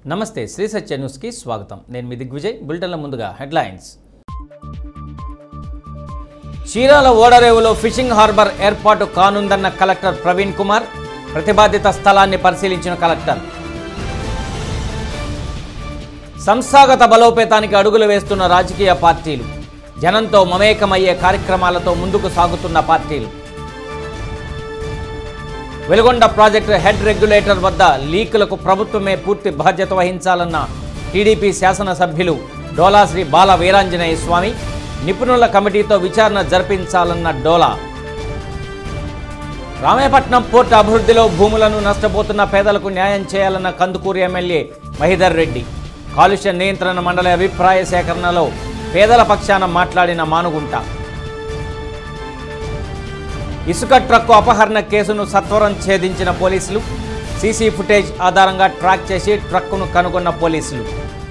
నమస్తే శ్రీ సత్య న్యూస్కి స్వాగతం నేను మీ దిగ్విజయ్ బులెటిన్ల ముందుగా హెడ్లైన్స్ చీరాల ఓడరేవులో ఫిషింగ్ హార్బర్ ఏర్పాటు కానుందన్న కలెక్టర్ ప్రవీణ్ కుమార్ ప్రతిపాదిత స్థలాన్ని పరిశీలించిన కలెక్టర్ సంస్థాగత బలోపేతానికి అడుగులు వేస్తున్న రాజకీయ పార్టీలు జనంతో మమేకమయ్యే కార్యక్రమాలతో ముందుకు సాగుతున్న పార్టీలు వెలుగొండ ప్రాజెక్టు హెడ్ రెగ్యులేటర్ వద్ద లీకులకు ప్రభుత్వమే పూర్తి బాధ్యత వహించాలన్న టీడీపీ శాసనసభ్యులు డోలా శ్రీ బాల వీరాంజనేయ స్వామి నిపుణుల కమిటీతో విచారణ జరిపించాలన్న డోలా రామేపట్నం పోర్టు అభివృద్ధిలో భూములను నష్టపోతున్న పేదలకు న్యాయం చేయాలన్న కందుకూరు ఎమ్మెల్యే మహిదర్ రెడ్డి కాలుష్య నియంత్రణ మండలి అభిప్రాయ సేకరణలో పేదల పక్షాన మాట్లాడిన మానుగుంట ఇసుక ట్రక్కు అపహరణ కేసును సత్వరం ఛేదించిన పోలీసులు సీసీ ఫుటేజ్ ఆధారంగా ట్రాక్ చేసి ట్రక్కును కనుగొన్న పోలీసులు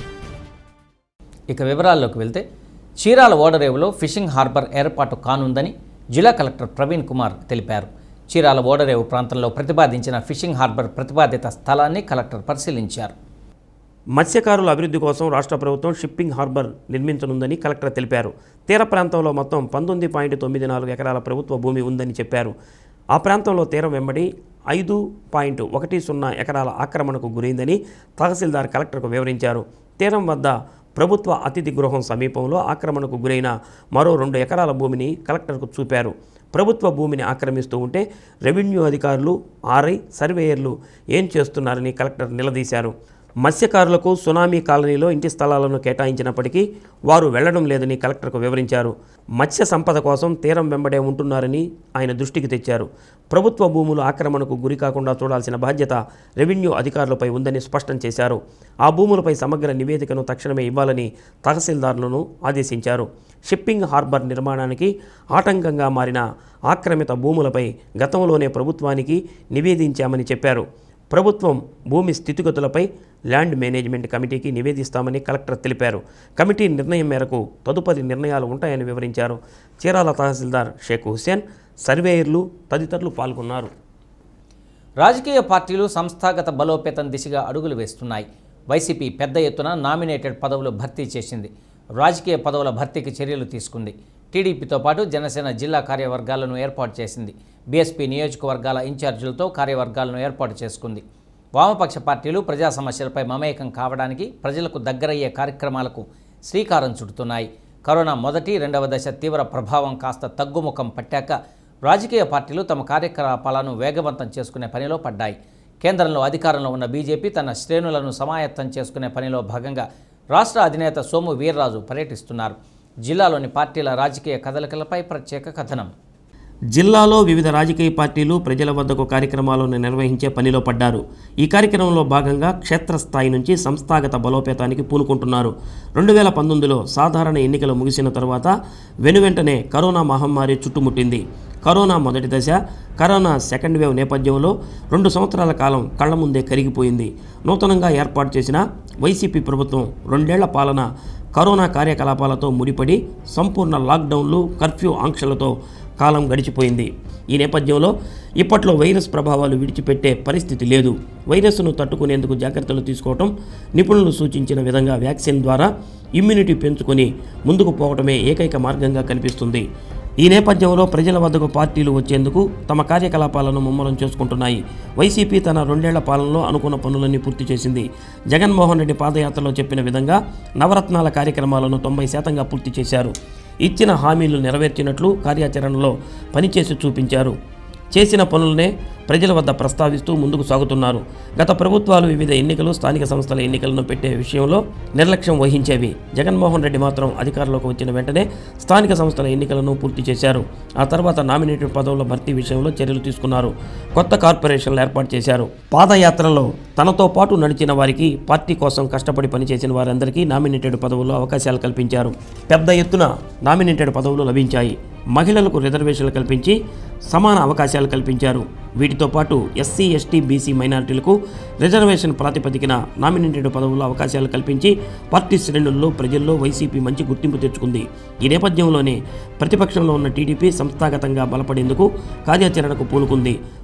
ఇక వివరాల్లోకి వెళ్తే చీరాల ఓడరేవులో ఫిషింగ్ హార్బర్ ఏర్పాటు కానుందని జిల్లా కలెక్టర్ ప్రవీణ్ కుమార్ తెలిపారు చీరాల ఓడరేవు ప్రాంతంలో ప్రతిపాదించిన ఫిషింగ్ హార్బర్ ప్రతిపాదిత స్థలాన్ని కలెక్టర్ పరిశీలించారు మత్స్యకారుల అభివృద్ధి కోసం రాష్ట్ర ప్రభుత్వం షిప్పింగ్ హార్బర్ నిర్మించనుందని కలెక్టర్ తెలిపారు తీర ప్రాంతంలో మొత్తం పంతొమ్మిది పాయింట్ తొమ్మిది నాలుగు ఎకరాల ప్రభుత్వ భూమి ఉందని చెప్పారు ఆ ప్రాంతంలో తీరం వెంబడి ఐదు పాయింట్ ఒకటి సున్నా ఎకరాల ఆక్రమణకు గురైందని తహసీల్దార్ కలెక్టర్కు వివరించారు తీరం వద్ద ప్రభుత్వ అతిథి గృహం సమీపంలో ఆక్రమణకు గురైన మరో రెండు ఎకరాల భూమిని కలెక్టర్కు చూపారు ప్రభుత్వ భూమిని ఆక్రమిస్తూ ఉంటే రెవెన్యూ అధికారులు ఆర్ఐ సర్వేయర్లు ఏం చేస్తున్నారని కలెక్టర్ నిలదీశారు మత్స్యకారులకు సునామీ కాలనీలో ఇంటి స్థలాలను కేటాయించినప్పటికీ వారు వెళ్లడం లేదని కలెక్టర్కు వివరించారు మత్స్య సంపద కోసం తీరం వెంబడే ఉంటున్నారని ఆయన దృష్టికి తెచ్చారు ప్రభుత్వ భూములు ఆక్రమణకు గురి కాకుండా చూడాల్సిన బాధ్యత రెవెన్యూ అధికారులపై ఉందని స్పష్టం చేశారు ఆ భూములపై సమగ్ర నివేదికను తక్షణమే ఇవ్వాలని తహసీల్దార్లను ఆదేశించారు షిప్పింగ్ హార్బర్ నిర్మాణానికి ఆటంకంగా మారిన ఆక్రమిత భూములపై గతంలోనే ప్రభుత్వానికి నివేదించామని చెప్పారు ప్రభుత్వం భూమి స్థితిగతులపై ల్యాండ్ మేనేజ్మెంట్ కమిటీకి నివేదిస్తామని కలెక్టర్ తెలిపారు కమిటీ నిర్ణయం మేరకు తదుపరి నిర్ణయాలు ఉంటాయని వివరించారు చీరాల తహసీల్దార్ షేక్ హుస్సేన్ సర్వేయర్లు తదితరులు పాల్గొన్నారు రాజకీయ పార్టీలు సంస్థాగత బలోపేతం దిశగా అడుగులు వేస్తున్నాయి వైసీపీ పెద్ద ఎత్తున నామినేటెడ్ పదవులు భర్తీ చేసింది రాజకీయ పదవుల భర్తీకి చర్యలు తీసుకుంది టీడీపీతో పాటు జనసేన జిల్లా కార్యవర్గాలను ఏర్పాటు చేసింది బీఎస్పీ నియోజకవర్గాల ఇన్ఛార్జీలతో కార్యవర్గాలను ఏర్పాటు చేసుకుంది వామపక్ష పార్టీలు ప్రజా సమస్యలపై మమేకం కావడానికి ప్రజలకు దగ్గరయ్యే కార్యక్రమాలకు శ్రీకారం చుడుతున్నాయి కరోనా మొదటి రెండవ దశ తీవ్ర ప్రభావం కాస్త తగ్గుముఖం పట్టాక రాజకీయ పార్టీలు తమ కార్యకలాపాలను వేగవంతం చేసుకునే పనిలో పడ్డాయి కేంద్రంలో అధికారంలో ఉన్న బీజేపీ తన శ్రేణులను సమాయత్తం చేసుకునే పనిలో భాగంగా రాష్ట్ర అధినేత సోము వీర్రాజు పర్యటిస్తున్నారు జిల్లాలోని పార్టీల రాజకీయ కదలికలపై ప్రత్యేక కథనం జిల్లాలో వివిధ రాజకీయ పార్టీలు ప్రజల వద్దకు కార్యక్రమాలను నిర్వహించే పనిలో పడ్డారు ఈ కార్యక్రమంలో భాగంగా క్షేత్రస్థాయి నుంచి సంస్థాగత బలోపేతానికి పూనుకుంటున్నారు రెండు వేల పంతొమ్మిదిలో సాధారణ ఎన్నికలు ముగిసిన తర్వాత వెనువెంటనే కరోనా మహమ్మారి చుట్టుముట్టింది కరోనా మొదటి దశ కరోనా సెకండ్ వేవ్ నేపథ్యంలో రెండు సంవత్సరాల కాలం కళ్ల ముందే కరిగిపోయింది నూతనంగా ఏర్పాటు చేసిన వైసీపీ ప్రభుత్వం రెండేళ్ల పాలన కరోనా కార్యకలాపాలతో ముడిపడి సంపూర్ణ లాక్డౌన్లు కర్ఫ్యూ ఆంక్షలతో కాలం గడిచిపోయింది ఈ నేపథ్యంలో ఇప్పట్లో వైరస్ ప్రభావాలు విడిచిపెట్టే పరిస్థితి లేదు వైరస్ను తట్టుకునేందుకు జాగ్రత్తలు తీసుకోవటం నిపుణులు సూచించిన విధంగా వ్యాక్సిన్ ద్వారా ఇమ్యూనిటీ పెంచుకొని ముందుకు పోవటమే ఏకైక మార్గంగా కనిపిస్తుంది ఈ నేపథ్యంలో ప్రజల వద్దకు పార్టీలు వచ్చేందుకు తమ కార్యకలాపాలను ముమ్మరం చేసుకుంటున్నాయి వైసీపీ తన రెండేళ్ల పాలనలో అనుకున్న పనులన్నీ పూర్తి చేసింది జగన్మోహన్ రెడ్డి పాదయాత్రలో చెప్పిన విధంగా నవరత్నాల కార్యక్రమాలను తొంభై శాతంగా పూర్తి చేశారు ఇచ్చిన హామీలు నెరవేర్చినట్లు కార్యాచరణలో పనిచేసి చూపించారు చేసిన పనులనే ప్రజల వద్ద ప్రస్తావిస్తూ ముందుకు సాగుతున్నారు గత ప్రభుత్వాలు వివిధ ఎన్నికలు స్థానిక సంస్థల ఎన్నికలను పెట్టే విషయంలో నిర్లక్ష్యం వహించేవి జగన్మోహన్ రెడ్డి మాత్రం అధికారంలోకి వచ్చిన వెంటనే స్థానిక సంస్థల ఎన్నికలను పూర్తి చేశారు ఆ తర్వాత నామినేటెడ్ పదవుల భర్తీ విషయంలో చర్యలు తీసుకున్నారు కొత్త కార్పొరేషన్లు ఏర్పాటు చేశారు పాదయాత్రలో తనతో పాటు నడిచిన వారికి పార్టీ కోసం కష్టపడి పనిచేసిన వారందరికీ నామినేటెడ్ పదవుల్లో అవకాశాలు కల్పించారు పెద్ద ఎత్తున నామినేటెడ్ పదవులు లభించాయి మహిళలకు రిజర్వేషన్లు కల్పించి సమాన అవకాశాలు కల్పించారు వీటితో పాటు ఎస్సీ ఎస్టీ బీసీ మైనారిటీలకు రిజర్వేషన్ ప్రాతిపదికన నామినేటెడ్ పదవుల్లో అవకాశాలు కల్పించి పార్టీ శ్రేణుల్లో ప్రజల్లో వైసీపీ మంచి గుర్తింపు తెచ్చుకుంది ఈ నేపథ్యంలోనే ప్రతిపక్షంలో ఉన్న టీడీపీ సంస్థాగతంగా బలపడేందుకు కార్యాచరణకు పూనుకుంది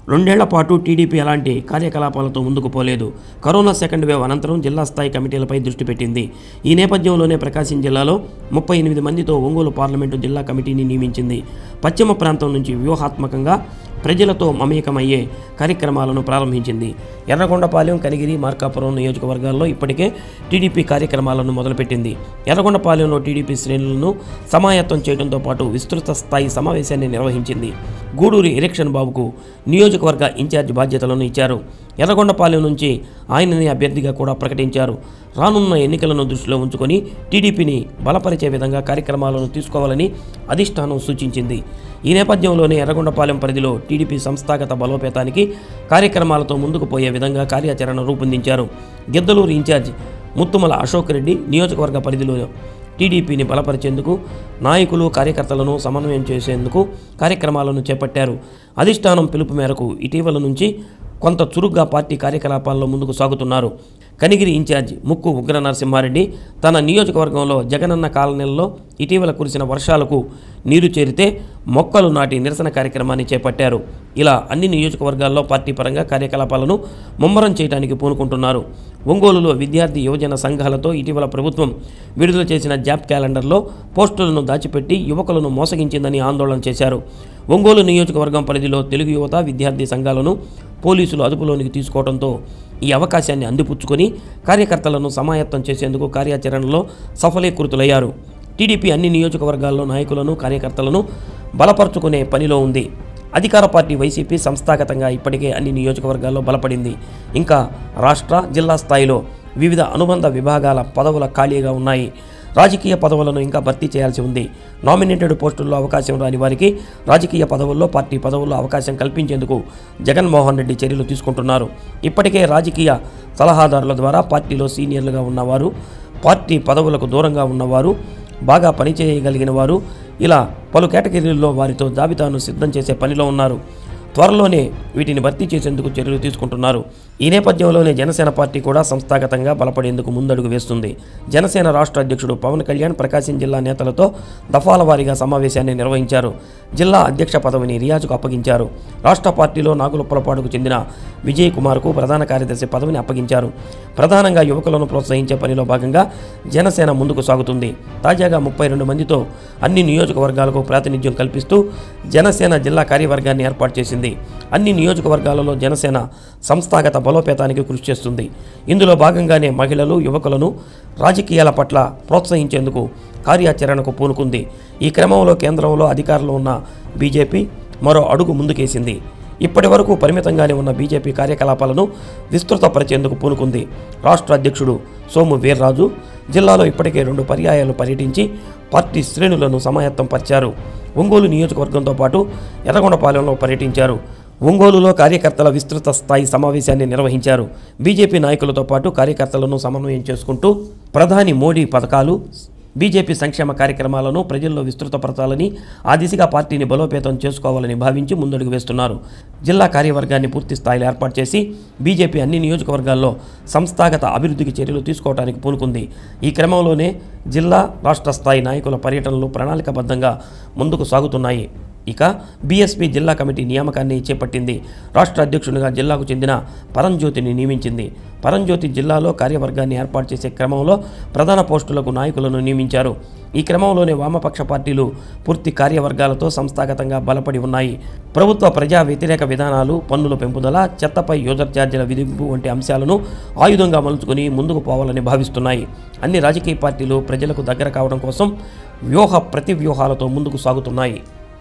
రెండేళ్ల పాటు టీడీపీ ఎలాంటి కార్యకలాపాలతో ముందుకు పోలేదు కరోనా సెకండ్ వేవ్ అనంతరం జిల్లా స్థాయి కమిటీలపై దృష్టి పెట్టింది ఈ నేపథ్యంలోనే ప్రకాశం జిల్లాలో ముప్పై ఎనిమిది మందితో ఒంగోలు పార్లమెంటు జిల్లా కమిటీని నియమించింది పశ్చిమ ప్రాంతం నుంచి వ్యూహాత్మకంగా ప్రజలతో మమేకమయ్యే కార్యక్రమాలను ప్రారంభించింది ఎర్రగొండపాలెం కనిగిరి మార్కాపురం నియోజకవర్గాల్లో ఇప్పటికే టీడీపీ కార్యక్రమాలను మొదలుపెట్టింది ఎర్రగొండపాలెంలో టీడీపీ శ్రేణులను సమాయత్తం చేయడంతో పాటు విస్తృత స్థాయి సమావేశాన్ని నిర్వహించింది గూడూరి ఎలక్షన్ బాబుకు నియోజకవర్గ ఇన్ఛార్జ్ బాధ్యతలను ఇచ్చారు ఎర్రగొండపాలెం నుంచి ఆయనని అభ్యర్థిగా కూడా ప్రకటించారు రానున్న ఎన్నికలను దృష్టిలో ఉంచుకొని టీడీపీని బలపరిచే విధంగా కార్యక్రమాలను తీసుకోవాలని అధిష్టానం సూచించింది ఈ నేపథ్యంలోనే ఎర్రగొండపాలెం పరిధిలో టీడీపీ సంస్థాగత బలోపేతానికి కార్యక్రమాలతో ముందుకు పోయే విధంగా కార్యాచరణ రూపొందించారు గిద్దలూరు ఇన్ఛార్జ్ ముత్తుమల అశోక్ రెడ్డి నియోజకవర్గ పరిధిలో టీడీపీని బలపరిచేందుకు నాయకులు కార్యకర్తలను సమన్వయం చేసేందుకు కార్యక్రమాలను చేపట్టారు అధిష్టానం పిలుపు మేరకు ఇటీవల నుంచి కొంత చురుగ్గా పార్టీ కార్యకలాపాల్లో ముందుకు సాగుతున్నారు కనిగిరి ఇన్ఛార్జ్ ముక్కు ఉగ్ర నరసింహారెడ్డి తన నియోజకవర్గంలో జగనన్న కాలనీల్లో ఇటీవల కురిసిన వర్షాలకు నీరు చేరితే మొక్కలు నాటి నిరసన కార్యక్రమాన్ని చేపట్టారు ఇలా అన్ని నియోజకవర్గాల్లో పార్టీ పరంగా కార్యకలాపాలను ముమ్మరం చేయడానికి పూనుకుంటున్నారు ఒంగోలులో విద్యార్థి యువజన సంఘాలతో ఇటీవల ప్రభుత్వం విడుదల చేసిన జాబ్ క్యాలెండర్లో పోస్టులను దాచిపెట్టి యువకులను మోసగించిందని ఆందోళన చేశారు ఒంగోలు నియోజకవర్గం పరిధిలో తెలుగు యువత విద్యార్థి సంఘాలను పోలీసులు అదుపులోనికి తీసుకోవడంతో ఈ అవకాశాన్ని అందిపుచ్చుకొని కార్యకర్తలను సమాయత్తం చేసేందుకు కార్యాచరణలో సఫలీకృతులయ్యారు టీడీపీ అన్ని నియోజకవర్గాల్లో నాయకులను కార్యకర్తలను బలపరుచుకునే పనిలో ఉంది అధికార పార్టీ వైసీపీ సంస్థాగతంగా ఇప్పటికే అన్ని నియోజకవర్గాల్లో బలపడింది ఇంకా రాష్ట్ర జిల్లా స్థాయిలో వివిధ అనుబంధ విభాగాల పదవుల ఖాళీగా ఉన్నాయి రాజకీయ పదవులను ఇంకా భర్తీ చేయాల్సి ఉంది నామినేటెడ్ పోస్టుల్లో అవకాశం రాని వారికి రాజకీయ పదవుల్లో పార్టీ పదవుల్లో అవకాశం కల్పించేందుకు జగన్మోహన్ రెడ్డి చర్యలు తీసుకుంటున్నారు ఇప్పటికే రాజకీయ సలహాదారుల ద్వారా పార్టీలో సీనియర్లుగా ఉన్నవారు పార్టీ పదవులకు దూరంగా ఉన్నవారు బాగా పనిచేయగలిగిన వారు ఇలా పలు కేటగిరీల్లో వారితో జాబితాను సిద్ధం చేసే పనిలో ఉన్నారు త్వరలోనే వీటిని భర్తీ చేసేందుకు చర్యలు తీసుకుంటున్నారు ఈ నేపథ్యంలోనే జనసేన పార్టీ కూడా సంస్థాగతంగా బలపడేందుకు ముందడుగు వేస్తుంది జనసేన రాష్ట్ర అధ్యక్షుడు పవన్ కళ్యాణ్ ప్రకాశం జిల్లా నేతలతో దఫాల వారీగా సమావేశాన్ని నిర్వహించారు జిల్లా అధ్యక్ష పదవిని రియాజుకు అప్పగించారు రాష్ట్ర పార్టీలో నాగులప్పలపాడుకు చెందిన విజయ్ కుమార్కు ప్రధాన కార్యదర్శి పదవిని అప్పగించారు ప్రధానంగా యువకులను ప్రోత్సహించే పనిలో భాగంగా జనసేన ముందుకు సాగుతుంది తాజాగా ముప్పై రెండు మందితో అన్ని నియోజకవర్గాలకు ప్రాతినిధ్యం కల్పిస్తూ జనసేన జిల్లా కార్యవర్గాన్ని ఏర్పాటు చేసింది అన్ని నియోజకవర్గాలలో జనసేన సంస్థాగత బలోపేతానికి కృషి చేస్తుంది ఇందులో భాగంగానే మహిళలు యువకులను రాజకీయాల పట్ల ప్రోత్సహించేందుకు కార్యాచరణకు పూనుకుంది ఈ క్రమంలో కేంద్రంలో అధికారంలో ఉన్న బీజేపీ మరో అడుగు ముందుకేసింది ఇప్పటి వరకు పరిమితంగానే ఉన్న బీజేపీ కార్యకలాపాలను విస్తృతపరిచేందుకు పూనుకుంది రాష్ట్ర అధ్యక్షుడు సోము వీర్రాజు జిల్లాలో ఇప్పటికే రెండు పర్యాయాలు పర్యటించి పార్టీ శ్రేణులను సమాయత్తం పరిచారు ఒంగోలు నియోజకవర్గంతో పాటు ఎర్రగొండపాలెంలో పర్యటించారు ఒంగోలులో కార్యకర్తల విస్తృత స్థాయి సమావేశాన్ని నిర్వహించారు బీజేపీ నాయకులతో పాటు కార్యకర్తలను సమన్వయం చేసుకుంటూ ప్రధాని మోడీ పథకాలు బీజేపీ సంక్షేమ కార్యక్రమాలను ప్రజల్లో విస్తృతపరచాలని ఆ దిశగా పార్టీని బలోపేతం చేసుకోవాలని భావించి ముందడుగు వేస్తున్నారు జిల్లా కార్యవర్గాన్ని పూర్తి స్థాయిలో ఏర్పాటు చేసి బీజేపీ అన్ని నియోజకవర్గాల్లో సంస్థాగత అభివృద్ధికి చర్యలు తీసుకోవడానికి పూనుకుంది ఈ క్రమంలోనే జిల్లా రాష్ట్ర స్థాయి నాయకుల పర్యటనలు ప్రణాళికాబద్ధంగా ముందుకు సాగుతున్నాయి ఇక బీఎస్పీ జిల్లా కమిటీ నియామకాన్ని చేపట్టింది రాష్ట్ర అధ్యక్షునిగా జిల్లాకు చెందిన పరంజ్యోతిని నియమించింది పరంజ్యోతి జిల్లాలో కార్యవర్గాన్ని ఏర్పాటు చేసే క్రమంలో ప్రధాన పోస్టులకు నాయకులను నియమించారు ఈ క్రమంలోనే వామపక్ష పార్టీలు పూర్తి కార్యవర్గాలతో సంస్థాగతంగా బలపడి ఉన్నాయి ప్రభుత్వ ప్రజా వ్యతిరేక విధానాలు పన్నుల పెంపుదల చెత్తపై యూజర్ ఛార్జీల విధింపు వంటి అంశాలను ఆయుధంగా మలుచుకుని ముందుకు పోవాలని భావిస్తున్నాయి అన్ని రాజకీయ పార్టీలు ప్రజలకు దగ్గర కావడం కోసం వ్యూహ ప్రతి వ్యూహాలతో ముందుకు సాగుతున్నాయి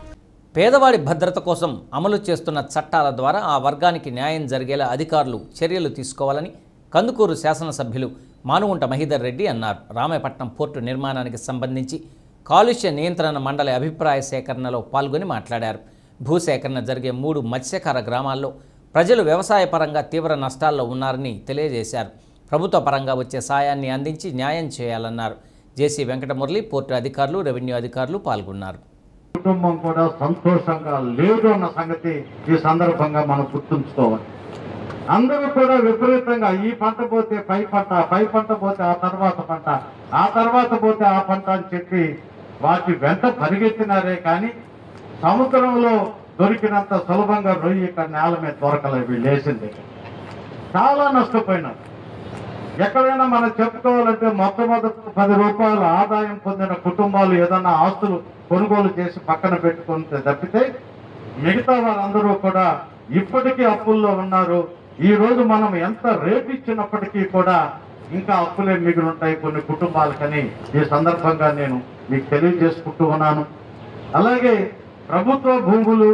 పేదవాడి భద్రత కోసం అమలు చేస్తున్న చట్టాల ద్వారా ఆ వర్గానికి న్యాయం జరిగేలా అధికారులు చర్యలు తీసుకోవాలని కందుకూరు శాసనసభ్యులు మానుగుంట మహీధర్ రెడ్డి అన్నారు రామాయపట్నం పోర్టు నిర్మాణానికి సంబంధించి కాలుష్య నియంత్రణ మండలి అభిప్రాయ సేకరణలో పాల్గొని మాట్లాడారు భూసేకరణ జరిగే మూడు మత్స్యకార గ్రామాల్లో ప్రజలు వ్యవసాయపరంగా తీవ్ర నష్టాల్లో ఉన్నారని తెలియజేశారు ప్రభుత్వ పరంగా వచ్చే సాయాన్ని అందించి న్యాయం చేయాలన్నారు జేసీ వెంకటమురళి పోర్టు అధికారులు రెవెన్యూ అధికారులు పాల్గొన్నారు కుటుంబం కూడా సంతోషంగా లేదు అన్న సంగతి ఈ సందర్భంగా మనం గుర్తుంచుకోవాలి అందరూ కూడా విపరీతంగా ఈ పంట పోతే పై పంట పై పంట పోతే ఆ తర్వాత పంట ఆ తర్వాత పోతే ఆ పంట అని చెప్పి వాటి వెంట పరిగెత్తినారే కానీ సముద్రంలో దొరికినంత సులభంగా రొయ్యి ఇక్కడ నేల మీద దొరకలేదు వీళ్ళు వేసింది చాలా నష్టపోయినారు ఎక్కడైనా మనం చెప్పుకోవాలంటే మొట్టమొదటి పది రూపాయల ఆదాయం పొందిన కుటుంబాలు ఏదైనా ఆస్తులు కొనుగోలు చేసి పక్కన పెట్టుకుంటే తప్పితే మిగతా వారందరూ కూడా ఇప్పటికీ అప్పుల్లో ఉన్నారు ఈ రోజు మనం ఎంత రేటు ఇచ్చినప్పటికీ కూడా ఇంకా అప్పులే మిగిలి ఉంటాయి కొన్ని కుటుంబాలకని ఈ సందర్భంగా నేను మీకు తెలియజేసుకుంటూ ఉన్నాను అలాగే ప్రభుత్వ భూములు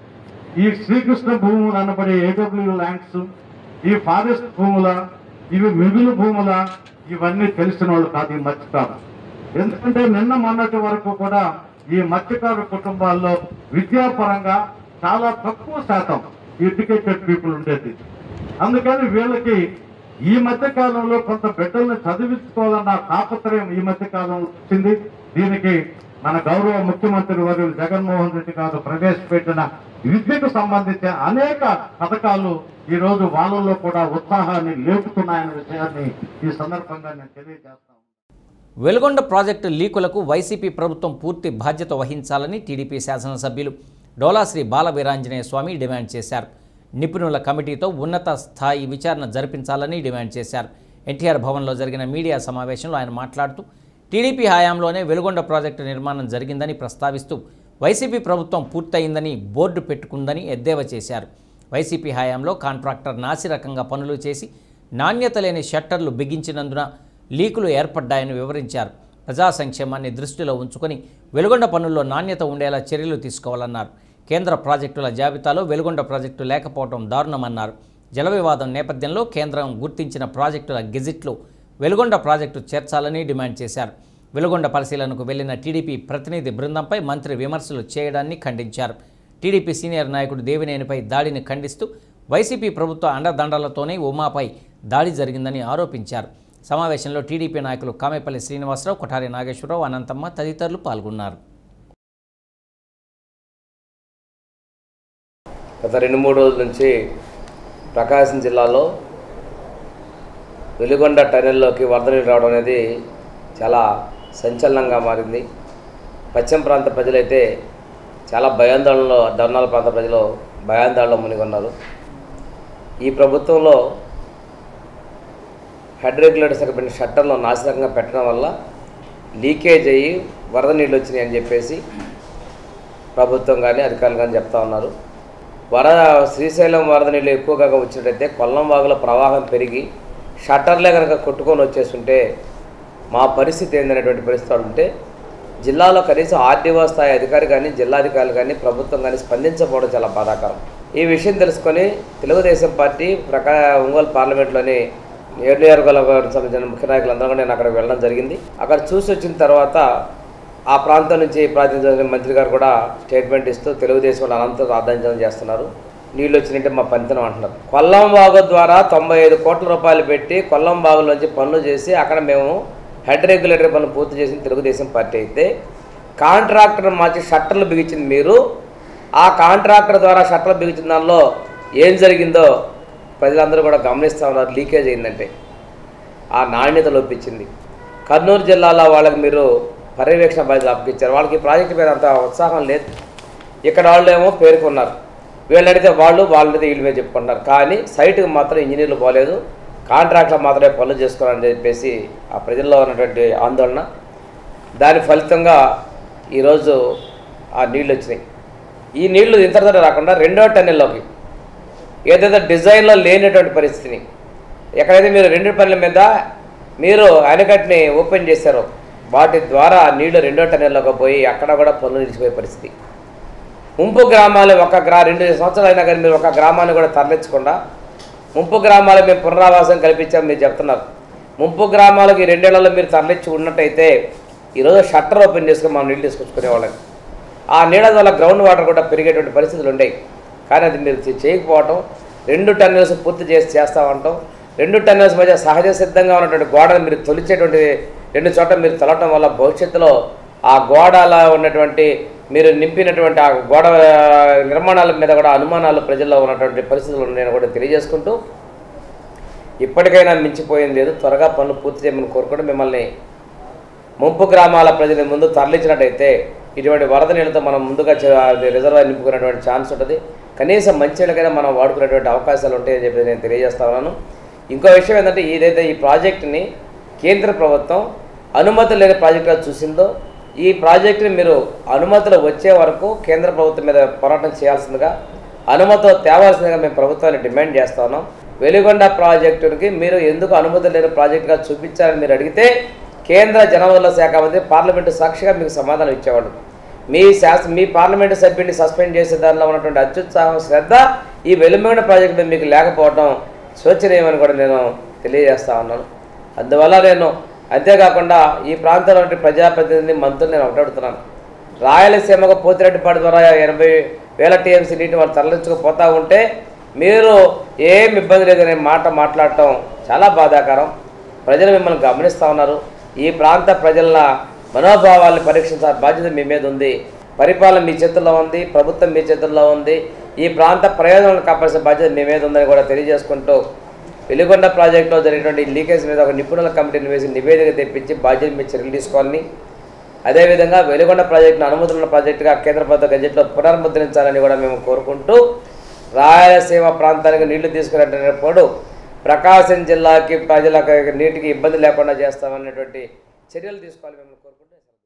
ఈ శ్రీకృష్ణ భూములు అనబడే ఏడబ్ల్యూ ల్యాండ్స్ ఈ ఫారెస్ట్ భూముల ఇవి మిగులు భూముల ఇవన్నీ తెలిసిన వాళ్ళు కాదు ఈ మత్స్యకారు ఎందుకంటే నిన్న మొన్నటి వరకు కూడా ఈ మత్స్యకారు కుటుంబాల్లో విద్యాపరంగా చాలా తక్కువ శాతం ఎడ్యుకేటెడ్ పీపుల్ ఉండేది అందుకని వీళ్ళకి ఈ మధ్య కాలంలో కొంత బిడ్డల్ని చదివించుకోవాలన్న తాపత్రయం ఈ మధ్య కాలంలో వచ్చింది దీనికి మన గౌరవ ముఖ్యమంత్రి వర్యులు జగన్మోహన్ రెడ్డి గారు ప్రవేశపెట్టిన విద్యకు సంబంధించిన అనేక పథకాలు ఈ రోజు వాళ్ళలో కూడా ఉత్సాహాన్ని లేపుతున్నాయన్న విషయాన్ని ఈ సందర్భంగా నేను తెలియజేస్తాను వెలుగొండ ప్రాజెక్టు లీకులకు వైసీపీ ప్రభుత్వం పూర్తి బాధ్యత వహించాలని టీడీపీ శాసనసభ్యులు డోలాశ్రీ బాల వీరాంజనేయ స్వామి డిమాండ్ చేశారు నిపుణుల కమిటీతో ఉన్నత స్థాయి విచారణ జరిపించాలని డిమాండ్ చేశారు ఎన్టీఆర్ భవన్లో జరిగిన మీడియా సమావేశంలో ఆయన మాట్లాడుతూ టీడీపీ హయాంలోనే వెలుగొండ ప్రాజెక్టు నిర్మాణం జరిగిందని ప్రస్తావిస్తూ వైసీపీ ప్రభుత్వం పూర్తయిందని బోర్డు పెట్టుకుందని ఎద్దేవా చేశారు వైసీపీ హయాంలో కాంట్రాక్టర్ నాసిరకంగా పనులు చేసి నాణ్యత లేని షట్టర్లు బిగించినందున లీకులు ఏర్పడ్డాయని వివరించారు ప్రజా సంక్షేమాన్ని దృష్టిలో ఉంచుకొని వెలుగొండ పనుల్లో నాణ్యత ఉండేలా చర్యలు తీసుకోవాలన్నారు కేంద్ర ప్రాజెక్టుల జాబితాలో వెలుగొండ ప్రాజెక్టు లేకపోవడం దారుణమన్నారు జల వివాదం నేపథ్యంలో కేంద్రం గుర్తించిన ప్రాజెక్టుల గెజిట్లో వెలుగొండ ప్రాజెక్టు చేర్చాలని డిమాండ్ చేశారు వెలుగొండ పరిశీలనకు వెళ్లిన టీడీపీ ప్రతినిధి బృందంపై మంత్రి విమర్శలు చేయడాన్ని ఖండించారు టీడీపీ సీనియర్ నాయకుడు దేవినేనిపై దాడిని ఖండిస్తూ వైసీపీ ప్రభుత్వ అండదండలతోనే ఉమాపై దాడి జరిగిందని ఆరోపించారు సమావేశంలో టీడీపీ నాయకులు కామేపల్లి శ్రీనివాసరావు కొఠారి నాగేశ్వరరావు అనంతమ్మ తదితరులు పాల్గొన్నారు గత రెండు మూడు రోజుల నుంచి ప్రకాశం జిల్లాలో వెలుగొండ టనెల్లోకి వరద నీరు రావడం అనేది చాలా సంచలనంగా మారింది పశ్చిమ ప్రాంత ప్రజలైతే చాలా భయాందోళనలో దర్నాల ప్రాంత ప్రజలు భయాందోళనలో మునిగొన్నారు ఈ ప్రభుత్వంలో హెడ్ రెగ్యులేటర్స్ పెట్టిన షట్టర్లో నాశనకంగా పెట్టడం వల్ల లీకేజ్ అయ్యి వరద నీళ్ళు వచ్చినాయి అని చెప్పేసి ప్రభుత్వం కానీ అధికారులు కానీ చెప్తా ఉన్నారు వరద శ్రీశైలం వరద నీళ్ళు ఎక్కువగా వచ్చినట్టయితే కొల్లం వాగుల ప్రవాహం పెరిగి షట్టర్లే కనుక కొట్టుకొని వచ్చేస్తుంటే మా పరిస్థితి ఏందనేటువంటి పరిస్థితి ఉంటే జిల్లాలో కనీసం ఆర్డీఓ స్థాయి అధికారి కానీ జిల్లాధికారులు కానీ ప్రభుత్వం కానీ స్పందించకపోవడం చాలా బాధాకరం ఈ విషయం తెలుసుకొని తెలుగుదేశం పార్టీ ప్రకా ఒంగోలు పార్లమెంట్లోని ఏడు నియోజకవర్గాలకు సంబంధించిన ముఖ్య నాయకులందరూ కూడా నేను అక్కడికి వెళ్ళడం జరిగింది అక్కడ చూసి వచ్చిన తర్వాత ఆ ప్రాంతం నుంచి ప్రాతినిధ్యం మంత్రి గారు కూడా స్టేట్మెంట్ ఇస్తూ తెలుగుదేశం వాళ్ళు అనంత ప్రార్థించడం చేస్తున్నారు నీళ్ళు వచ్చినట్టే మా పంతనం అంటున్నారు కొల్లం వాగు ద్వారా తొంభై ఐదు కోట్ల రూపాయలు పెట్టి కొల్లం వాగులోంచి పనులు చేసి అక్కడ మేము హెడ్ రెగ్యులేటర్ పనులు పూర్తి చేసిన తెలుగుదేశం పార్టీ అయితే కాంట్రాక్టర్ మార్చి షట్టర్లు బిగించింది మీరు ఆ కాంట్రాక్టర్ ద్వారా షట్టర్లు బిగించిన దానిలో ఏం జరిగిందో ప్రజలందరూ కూడా గమనిస్తూ ఉన్నారు లీకేజ్ అయిందంటే ఆ నాణ్యత లోపించింది కర్నూలు జిల్లాలో వాళ్ళకి మీరు పర్యవేక్షణ బాధ్యత అప్పగించారు వాళ్ళకి ఈ ప్రాజెక్టు మీద అంత ఉత్సాహం లేదు ఇక్కడ వాళ్ళు ఏమో పేర్కొన్నారు వీళ్ళు అడిగితే వాళ్ళు వాళ్ళు అడిగితే వీళ్ళ మీద చెప్పుకుంటారు కానీ సైట్కి మాత్రం ఇంజనీర్లు పోలేదు కాంట్రాక్ట్లో మాత్రమే పనులు చేసుకోవాలని చెప్పేసి ఆ ప్రజల్లో ఉన్నటువంటి ఆందోళన దాని ఫలితంగా ఈరోజు ఆ నీళ్ళు వచ్చినాయి ఈ నీళ్లు ఇంతటితో రాకుండా రెండో టన్నెల్లోకి ఏదైతే డిజైన్లో లేనటువంటి పరిస్థితిని ఎక్కడైతే మీరు రెండు పనుల మీద మీరు ఆయనకట్ని ఓపెన్ చేశారో వాటి ద్వారా ఆ నీళ్లు రెండో టన్నెల్లోకి పోయి అక్కడ కూడా పనులు నిలిచిపోయే పరిస్థితి ముంపు గ్రామాలు ఒక గ్రా రెండు సంవత్సరాలు అయినా కానీ మీరు ఒక గ్రామాన్ని కూడా తరలించకుండా ముంపు గ్రామాలు మేము పునరావాసం కల్పించాం మీరు చెప్తున్నారు ముంపు గ్రామాలకి ఈ రెండేళ్లలో మీరు తరలించి ఉన్నట్టయితే ఈరోజు షట్టర్ ఓపెన్ చేసుకుని మనం నీళ్ళు తీసుకొచ్చుకునే వాళ్ళకి ఆ నీళ్ళ వల్ల గ్రౌండ్ వాటర్ కూడా పెరిగేటువంటి పరిస్థితులు ఉండేవి కానీ అది మీరు చే- చేయకపోవటం రెండు టన్నెల్స్ పూర్తి చేసి చేస్తామంటాం రెండు టన్నెల్స్ మధ్య సహజ సిద్ధంగా ఉన్నటువంటి గోడను మీరు తొలిచేటువంటి రెండు చోట్ల మీరు తొలటం వల్ల భవిష్యత్తులో ఆ గోడలో ఉన్నటువంటి మీరు నింపినటువంటి ఆ గోడ నిర్మాణాల మీద కూడా అనుమానాలు ప్రజల్లో ఉన్నటువంటి పరిస్థితులు నేను కూడా తెలియజేసుకుంటూ ఇప్పటికైనా మించిపోయింది లేదు త్వరగా పనులు పూర్తి చేయమని కోరుకుంటూ మిమ్మల్ని ముంపు గ్రామాల ప్రజల ముందు తరలించినట్టయితే ఇటువంటి వరద నీళ్ళతో మనం ముందుగా చే- అది రిజర్వాయర్ నింపుకునేటువంటి ఛాన్స్ ఉంటుంది కనీసం మంచినీళ్ళకైనా మనం వాడుకునేటువంటి అవకాశాలు ఉంటాయని చెప్పి నేను తెలియజేస్తా ఉన్నాను ఇంకో విషయం ఏంటంటే ఏదైతే ఈ ప్రాజెక్టుని కేంద్ర ప్రభుత్వం అనుమతులు లేని ప్రాజెక్టుగా చూసిందో ఈ ప్రాజెక్టుని మీరు అనుమతులు వచ్చే వరకు కేంద్ర ప్రభుత్వం మీద పోరాటం చేయాల్సిందిగా అనుమతులు తేవాల్సిందిగా మేము ప్రభుత్వాన్ని డిమాండ్ చేస్తా ఉన్నాం వెలిగొండ ప్రాజెక్టుకి మీరు ఎందుకు అనుమతులు లేని ప్రాజెక్టుగా చూపించాలని మీరు అడిగితే కేంద్ర జనవరుల శాఖ మంత్రి పార్లమెంటు సాక్షిగా మీకు సమాధానం ఇచ్చేవాడు మీ శాస మీ పార్లమెంటు సభ్యుడిని సస్పెండ్ చేసే దానిలో ఉన్నటువంటి అత్యుత్సాహం శ్రద్ధ ఈ వెలుమగడ ప్రాజెక్టు మీద మీకు లేకపోవడం శోచనీయమని కూడా నేను తెలియజేస్తా ఉన్నాను అందువల్ల నేను అంతేకాకుండా ఈ ప్రాంతంలో ఉండే ప్రజాప్రతినిధి మంత్రులు నేను ఒకటి అడుగుతున్నాను రాయలసీమకు పోతిరెడ్డిపాడు ద్వారా ఎనభై వేల టీఎంసీ నీటి వాళ్ళు తరలించుకుపోతూ ఉంటే మీరు ఏం ఇబ్బంది లేదనే మాట మాట్లాడటం చాలా బాధాకరం ప్రజలు మిమ్మల్ని గమనిస్తూ ఉన్నారు ఈ ప్రాంత ప్రజల మనోభావాల్ని పరీక్షించాల్సిన బాధ్యత మీ మీద ఉంది పరిపాలన మీ చేతుల్లో ఉంది ప్రభుత్వం మీ చేతుల్లో ఉంది ఈ ప్రాంత ప్రయోజనాలను కాపాల్సిన బాధ్యత మీ మీద ఉందని కూడా తెలియజేసుకుంటూ వెలుగొండ ప్రాజెక్టులో జరిగినటువంటి ఈ లీకేజ్ మీద ఒక నిపుణుల కమిటీని వేసి నివేదిక తెప్పించి బాధ్యత మీద చర్యలు తీసుకోవాలని అదేవిధంగా వెలుగొండ ప్రాజెక్టును అనుమతులున్న ప్రాజెక్టుగా కేంద్ర ప్రభుత్వ గజెట్లో పునర్ముద్రించాలని కూడా మేము కోరుకుంటూ రాయలసీమ ప్రాంతానికి నీళ్లు తీసుకునేటప్పుడు ప్రకాశం జిల్లాకి ప్రజలకు నీటికి ఇబ్బంది లేకుండా చేస్తామనేటువంటి చర్యలు తీసుకోవాలి మేము కోరుకుంటూ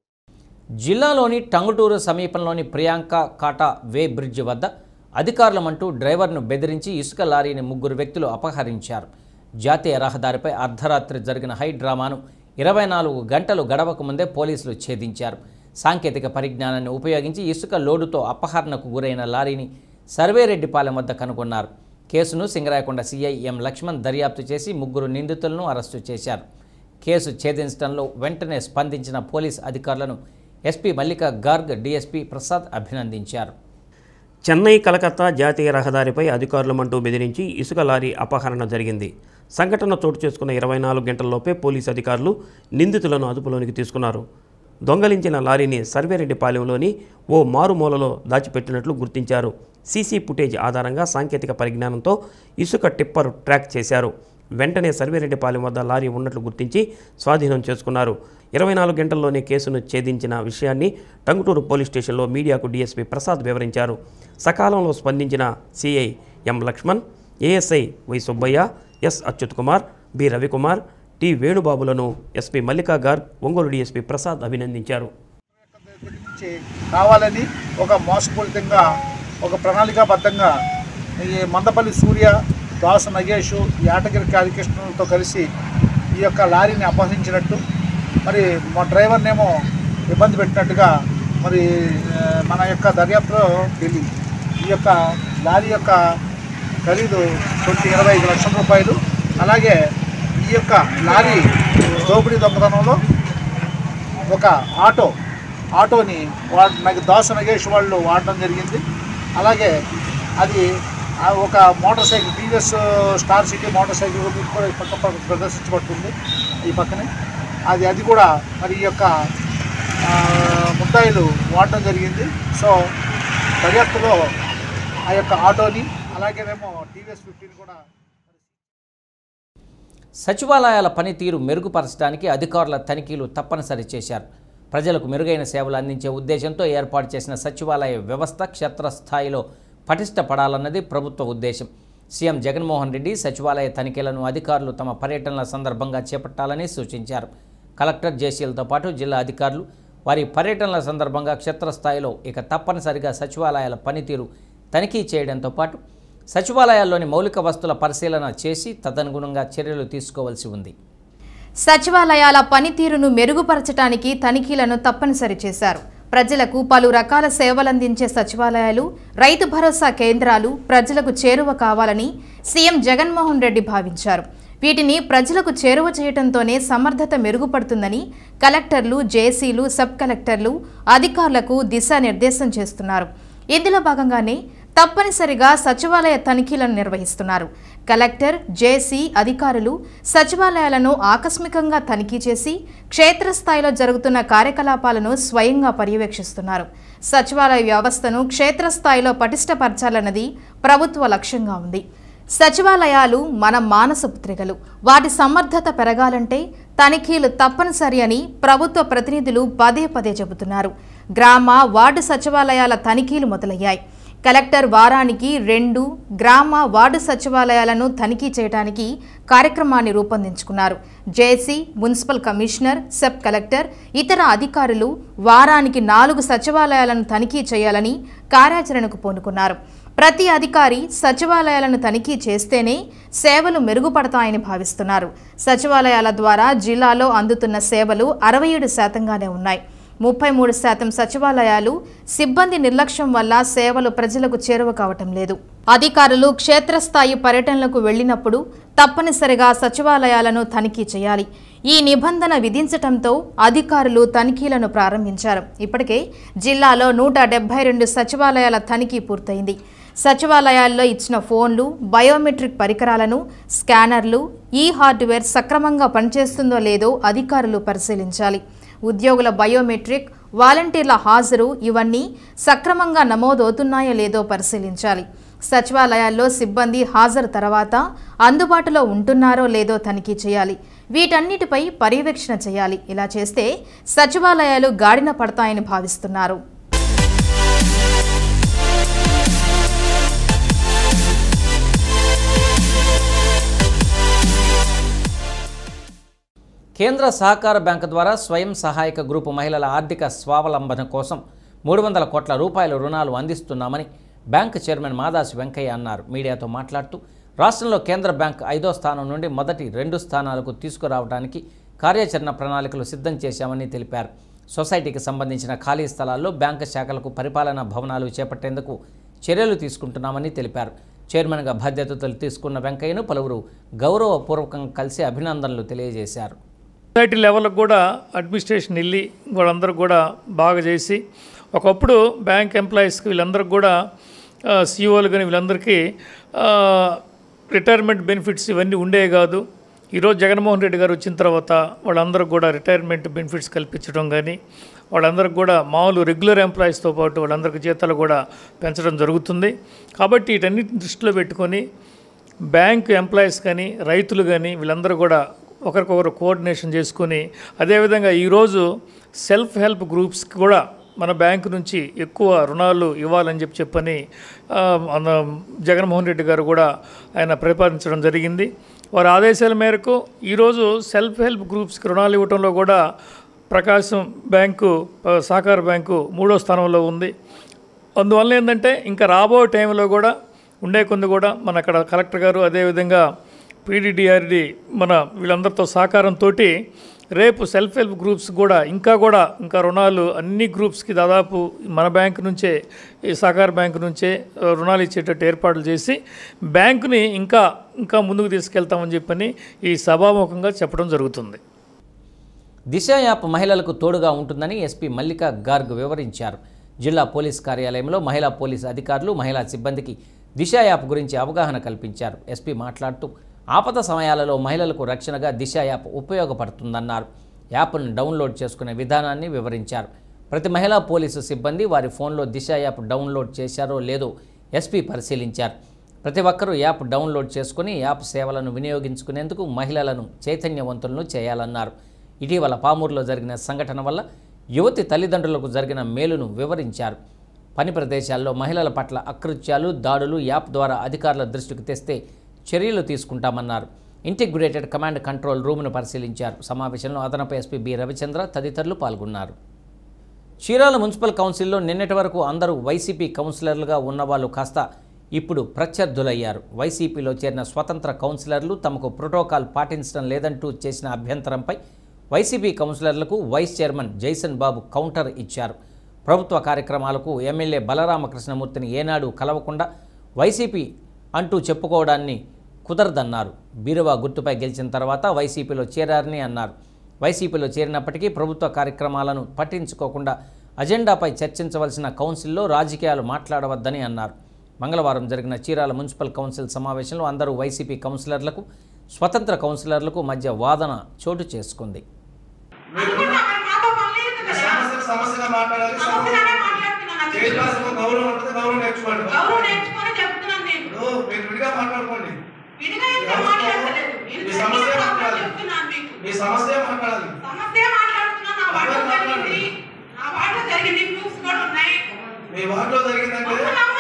జిల్లాలోని టంగుటూరు సమీపంలోని ప్రియాంక కాటా వే బ్రిడ్జ్ వద్ద అధికారులమంటూ డ్రైవర్ను బెదిరించి ఇసుక లారీని ముగ్గురు వ్యక్తులు అపహరించారు జాతీయ రహదారిపై అర్ధరాత్రి జరిగిన హై డ్రామాను ఇరవై నాలుగు గంటలు గడవక ముందే పోలీసులు ఛేదించారు సాంకేతిక పరిజ్ఞానాన్ని ఉపయోగించి ఇసుక లోడుతో అపహరణకు గురైన లారీని సర్వేరెడ్డిపాలెం వద్ద కనుగొన్నారు కేసును సింగరాయకొండ సీఐ ఎం లక్ష్మణ్ దర్యాప్తు చేసి ముగ్గురు నిందితులను అరెస్టు చేశారు కేసు ఛేదించడంలో వెంటనే స్పందించిన పోలీస్ అధికారులను ఎస్పీ మల్లికా గార్గ్ డీఎస్పీ ప్రసాద్ అభినందించారు చెన్నై కలకత్తా జాతీయ రహదారిపై అధికారులమంటూ బెదిరించి ఇసుక లారీ అపహరణ జరిగింది సంఘటన చోటు చేసుకున్న ఇరవై నాలుగు గంటల్లోపే పోలీసు అధికారులు నిందితులను అదుపులోనికి తీసుకున్నారు దొంగలించిన లారీని సర్వేరెడ్డిపాలెంలోని ఓ మారుమూలలో దాచిపెట్టినట్లు గుర్తించారు సీసీ ఫుటేజ్ ఆధారంగా సాంకేతిక పరిజ్ఞానంతో ఇసుక టిప్పర్ ట్రాక్ చేశారు వెంటనే సర్వేరెడ్డిపాలెం వద్ద లారీ ఉన్నట్లు గుర్తించి స్వాధీనం చేసుకున్నారు ఇరవై నాలుగు గంటల్లోనే కేసును ఛేదించిన విషయాన్ని టంగుటూరు పోలీస్ స్టేషన్లో మీడియాకు డీఎస్పీ ప్రసాద్ వివరించారు సకాలంలో స్పందించిన CI M Lakshman ASI Y Subbaiah S Achyut Kumar B Ravikumar T వేణుబాబులను ఎస్పీ మల్లికా గార్గ్ ఒంగోలు డీఎస్పీ ప్రసాద్ అభినందించారు నుంచి కావాలని ఒక మోసపూరితంగా ఒక ప్రణాళికాబద్ధంగా ఈ మందపల్లి సూర్య దాసు నగేష్ యాటగిరి కాళీకృష్ణులతో కలిసి ఈ యొక్క లారీని అపహరించినట్టు మరి మా డ్రైవర్నేమో ఇబ్బంది పెట్టినట్టుగా మరి ఆ, మన యొక్క దర్యాప్తులో తెలియదు ఈ యొక్క లారీ యొక్క ఖరీదు ట్వంటీ ఇరవై ఐదు లక్షల రూపాయలు అలాగే ఈ యొక్క లారీ దోపిడీ దొంగతనంలో ఒక ఆటో ఆటోని వాడ నాకు దాసు నగేష్ వాళ్ళు వాడడం జరిగింది అలాగే అది ఆ ఒక motorcycle TVS Star City motorcycle మీకు కూడా ఈ పక్క పక్క ప్రదర్శించబడుతుంది ఈ పక్కనే అది అది కూడా మరి ఈ యొక్క ఆ, ముద్దాయిలు వాడడం జరిగింది సో దర్యాప్తులో ఆ యొక్క ఆటోని అలాగేనేమో టీవీఎస్ ఫిఫ్టీన్ కూడా సచివాలయాల పనితీరు మెరుగుపరచడానికి అధికారుల తనిఖీలు తప్పనిసరి చేశారు ప్రజలకు మెరుగైన సేవలు అందించే ఉద్దేశంతో ఏర్పాటు చేసిన సచివాలయ వ్యవస్థ క్షేత్రస్థాయిలో పటిష్టపడాలన్నది ప్రభుత్వ ఉద్దేశం సీఎం జగన్మోహన్ రెడ్డి సచివాలయ తనిఖీలను అధికారులు తమ పర్యటనల సందర్భంగా చేపట్టాలని సూచించారు కలెక్టర్ జేసీలతో పాటు జిల్లా అధికారులు వారి పర్యటనల సందర్భంగా క్షేత్రస్థాయిలో ఇక తప్పనిసరిగా సచివాలయాల పనితీరు తనిఖీ చేయడంతో పాటు సచివాలయాల్లోని మౌలిక వస్తువుల పరిశీలన చేసి తదనుగుణంగా చర్యలు తీసుకోవాల్సి ఉంది సచివాలయాల పనితీరును మెరుగుపరచడానికి తనిఖీలను తప్పనిసరి చేశారు ప్రజలకు పలు రకాల సేవలందించే సచివాలయాలు రైతు భరోసా కేంద్రాలు ప్రజలకు చేరువ కావాలని సీఎం జగన్మోహన్ రెడ్డి భావించారు వీటిని ప్రజలకు చేరువ చేయడంతోనే సమర్థత మెరుగుపడుతుందని కలెక్టర్లు జేసీలు సబ్ కలెక్టర్లు అధికారులకు దిశానిర్దేశం చేస్తున్నారు ఇందులో భాగంగానే తప్పనిసరిగా సచివాలయ తనిఖీలను నిర్వహిస్తున్నారు కలెక్టర్ జేసీ అధికారులు సచివాలయాలను ఆకస్మికంగా తనిఖీ చేసి క్షేత్రస్థాయిలో జరుగుతున్న కార్యకలాపాలను స్వయంగా పర్యవేక్షిస్తున్నారు సచివాలయ వ్యవస్థను క్షేత్రస్థాయిలో పటిష్టపరచాలన్నది ప్రభుత్వ లక్ష్యంగా ఉంది సచివాలయాలు మన మానస పుత్రికలు వాటి సమర్థత పెరగాలంటే తనిఖీలు తప్పనిసరి అని ప్రభుత్వ ప్రతినిధులు పదే పదే చెబుతున్నారు గ్రామ వార్డు సచివాలయాల తనిఖీలు మొదలయ్యాయి కలెక్టర్ వారానికి రెండు గ్రామ వార్డు సచివాలయాలను తనిఖీ చేయడానికి కార్యక్రమాన్ని రూపొందించుకున్నారు JC municipal commissioner sub collector ఇతర అధికారులు వారానికి నాలుగు సచివాలయాలను తనిఖీ చేయాలని కార్యాచరణకు పూనుకున్నారు ప్రతి అధికారి సచివాలయాలను తనిఖీ చేస్తేనే సేవలు మెరుగుపడతాయని భావిస్తున్నారు సచివాలయాల ద్వారా జిల్లాలో అందుతున్న సేవలు అరవై ఏడు శాతంగానే ఉన్నాయి ముప్పై మూడు శాతం సచివాలయాలు సిబ్బంది నిర్లక్ష్యం వల్ల సేవలు ప్రజలకు చేరువ కావటం లేదు అధికారులు క్షేత్రస్థాయి పర్యటనలకు వెళ్లినప్పుడు తప్పనిసరిగా సచివాలయాలను తనిఖీ చేయాలి ఈ నిబంధన విధించటంతో అధికారులు తనిఖీలను ప్రారంభించారు ఇప్పటికే జిల్లాలో నూట డెబ్బై రెండు సచివాలయాల తనిఖీ పూర్తయింది సచివాలయాల్లో ఇచ్చిన ఫోన్లు బయోమెట్రిక్ పరికరాలను స్కానర్లు ఈ హార్డ్వేర్ సక్రమంగా పనిచేస్తుందో లేదో అధికారులు పరిశీలించాలి ఉద్యోగుల బయోమెట్రిక్ వాలంటీర్ల హాజరు ఇవన్నీ సక్రమంగా నమోదవుతున్నాయో లేదో పరిశీలించాలి సచివాలయాల్లో సిబ్బంది హాజరు తర్వాత అందుబాటులో ఉంటున్నారో లేదో తనిఖీ చేయాలి వీటన్నిటిపై పర్యవేక్షణ చేయాలి ఇలా చేస్తే సచివాలయాలు గాడిన పడతాయని భావిస్తున్నారు కేంద్ర సహకార బ్యాంకు ద్వారా స్వయం సహాయక గ్రూపు మహిళల ఆర్థిక స్వావలంబన కోసం మూడు వందల కోట్ల రూపాయల రుణాలు అందిస్తున్నామని బ్యాంకు చైర్మన్ మాదాసి వెంకయ్య అన్నారు మీడియాతో మాట్లాడుతూ రాష్ట్రంలో కేంద్ర బ్యాంక్ ఐదో స్థానం నుండి మొదటి రెండు స్థానాలకు తీసుకురావడానికి కార్యాచరణ ప్రణాళికలు సిద్ధం చేశామని తెలిపారు సొసైటీకి సంబంధించిన ఖాళీ స్థలాల్లో బ్యాంకు శాఖలకు పరిపాలనా భవనాలు చేపట్టేందుకు చర్యలు తీసుకుంటున్నామని తెలిపారు చైర్మన్గా బాధ్యతలు తీసుకున్న వెంకయ్యను పలువురు గౌరవపూర్వకంగా కలిసి అభినందనలు తెలియజేశారు సొసైటీ లెవెల్కి కూడా అడ్మినిస్ట్రేషన్ వెళ్ళి వాళ్ళందరూ కూడా బాగా చేసి ఒకప్పుడు బ్యాంక్ ఎంప్లాయీస్కి వీళ్ళందరికీ కూడా సీఓలు కానీ వీళ్ళందరికీ ఆ, రిటైర్మెంట్ బెనిఫిట్స్ ఇవన్నీ ఉండేవి కాదు ఈరోజు జగన్మోహన్ రెడ్డి గారు వచ్చిన తర్వాత వాళ్ళందరికీ కూడా రిటైర్మెంట్ బెనిఫిట్స్ కల్పించడం కానీ వాళ్ళందరికీ కూడా మామూలు రెగ్యులర్ ఎంప్లాయీస్తో పాటు వాళ్ళందరికీ జీతాలు కూడా పెంచడం జరుగుతుంది కాబట్టి వీటన్నిటిని దృష్టిలో పెట్టుకొని బ్యాంక్ ఎంప్లాయీస్ కానీ రైతులు కానీ వీళ్ళందరూ కూడా ఒకరికొకరు కోఆర్డినేషన్ చేసుకుని అదేవిధంగా ఈరోజు సెల్ఫ్ హెల్ప్ గ్రూప్స్కి కూడా మన బ్యాంకు నుంచి ఎక్కువ రుణాలు ఇవ్వాలని చెప్పి చెప్పని ఆ, మన జగన్మోహన్ రెడ్డి గారు కూడా ఆయన ప్రతిపాదించడం జరిగింది వారి ఆదేశాల మేరకు ఈరోజు సెల్ఫ్ హెల్ప్ గ్రూప్స్కి రుణాలు ఇవ్వడంలో కూడా ప్రకాశం బ్యాంకు ఆ, సహకార బ్యాంకు మూడో స్థానంలో ఉంది అందువల్ల ఏంటంటే ఇంకా రాబో టైంలో కూడా ఉండే కొంది కూడా మన అక్కడ కలెక్టర్ గారు అదేవిధంగా పీడీడీఆర్డి మన వీళ్ళందరితో సహకారంతో రేపు సెల్ఫ్ హెల్ప్ గ్రూప్స్ కూడా ఇంకా కూడా ఇంకా రుణాలు అన్ని గ్రూప్స్కి దాదాపు మన బ్యాంకు నుంచే ఈ సహకార బ్యాంకు నుంచే ఆ, రుణాలు ఇచ్చేటట్టు ఏర్పాట్లు చేసి బ్యాంకుని ఇంకా ఇంకా ముందుకు తీసుకెళ్తామని చెప్పని ఈ సభాముఖంగా చెప్పడం జరుగుతుంది దిశ యాప్ మహిళలకు తోడుగా ఉంటుందని ఎస్పీ మల్లికా గార్గ్ వివరించారు జిల్లా పోలీస్ కార్యాలయంలో మహిళా పోలీస్ అధికారులు మహిళా సిబ్బందికి దిశ యాప్ గురించి అవగాహన కల్పించారు ఎస్పీ మాట్లాడుతూ ఆపద సమయాలలో మహిళలకు రక్షణగా దిశ యాప్ ఉపయోగపడుతుందన్నారు యాప్ను డౌన్లోడ్ చేసుకునే విధానాన్ని వివరించారు ప్రతి మహిళా పోలీసు సిబ్బంది వారి ఫోన్లో దిశ యాప్ డౌన్లోడ్ చేశారో లేదో ఎస్పీ పరిశీలించారు ప్రతి ఒక్కరూ యాప్ డౌన్లోడ్ చేసుకుని యాప్ సేవలను వినియోగించుకునేందుకు మహిళలను చైతన్యవంతులను చేయాలన్నారు ఇటీవల పామూరులో జరిగిన సంఘటన వల్ల యువతి తల్లిదండ్రులకు జరిగిన మేలును వివరించారు పని ప్రదేశాల్లో మహిళల పట్ల అకృత్యాలు దాడులు యాప్ ద్వారా అధికారుల దృష్టికి తెస్తే చర్యలు తీసుకుంటామన్నారు ఇంటిగ్రేటెడ్ కమాండ్ కంట్రోల్ రూమ్ను పరిశీలించారు సమావేశంలో అదనపు ఎస్పీ బి రవిచంద్ర తదితరులు పాల్గొన్నారు చీరాల మున్సిపల్ కౌన్సిల్లో నిన్నటి వరకు అందరూ వైసీపీ కౌన్సిలర్లుగా ఉన్నవాళ్ళు కాస్త ఇప్పుడు ప్రత్యర్థులయ్యారు వైసీపీలో చేరిన స్వతంత్ర కౌన్సిలర్లు తమకు ప్రోటోకాల్ పాటించడం లేదంటూ చేసిన అభ్యంతరంపై వైసీపీ కౌన్సిలర్లకు vice chairman Jaison Babu counter ఇచ్చారు ప్రభుత్వ కార్యక్రమాలకు ఎమ్మెల్యే బలరామకృష్ణమూర్తిని ఏనాడు కలవకుండా వైసీపీ అంటూ చెప్పుకోవడాన్ని కుదరదన్నారు బీరువా గుర్తుపై గెలిచిన తర్వాత వైసీపీలో చేరారని అన్నారు వైసీపీలో చేరినప్పటికీ ప్రభుత్వ కార్యక్రమాలను పట్టించుకోకుండా అజెండాపై చర్చించవలసిన కౌన్సిల్లో రాజకీయాలు మాట్లాడవద్దని అన్నారు మంగళవారం జరిగిన చీరాల మున్సిపల్ కౌన్సిల్ సమావేశంలో అందరూ వైసీపీ కౌన్సిలర్లకు స్వతంత్ర కౌన్సిలర్లకు మధ్య వాదన చోటు చేసుకుంది సమస్యలు సమస్యగా మాట్లాడాలి స్టేజ్ క్లాస్ లో గౌరవం ఉంటుంది గౌరవం నేర్చుకోండి ఇప్పుడు మీరు విడిగా మాట్లాడుకోండి మీ సమస్య మాట్లాడాలి మీ సమస్య మాట్లాడాలి సమస్య మాట్లాడుతున్నా నా వాటిలో జరిగింది నా వాటిలో జరిగింది మీ వార్డులో జరిగిందంటే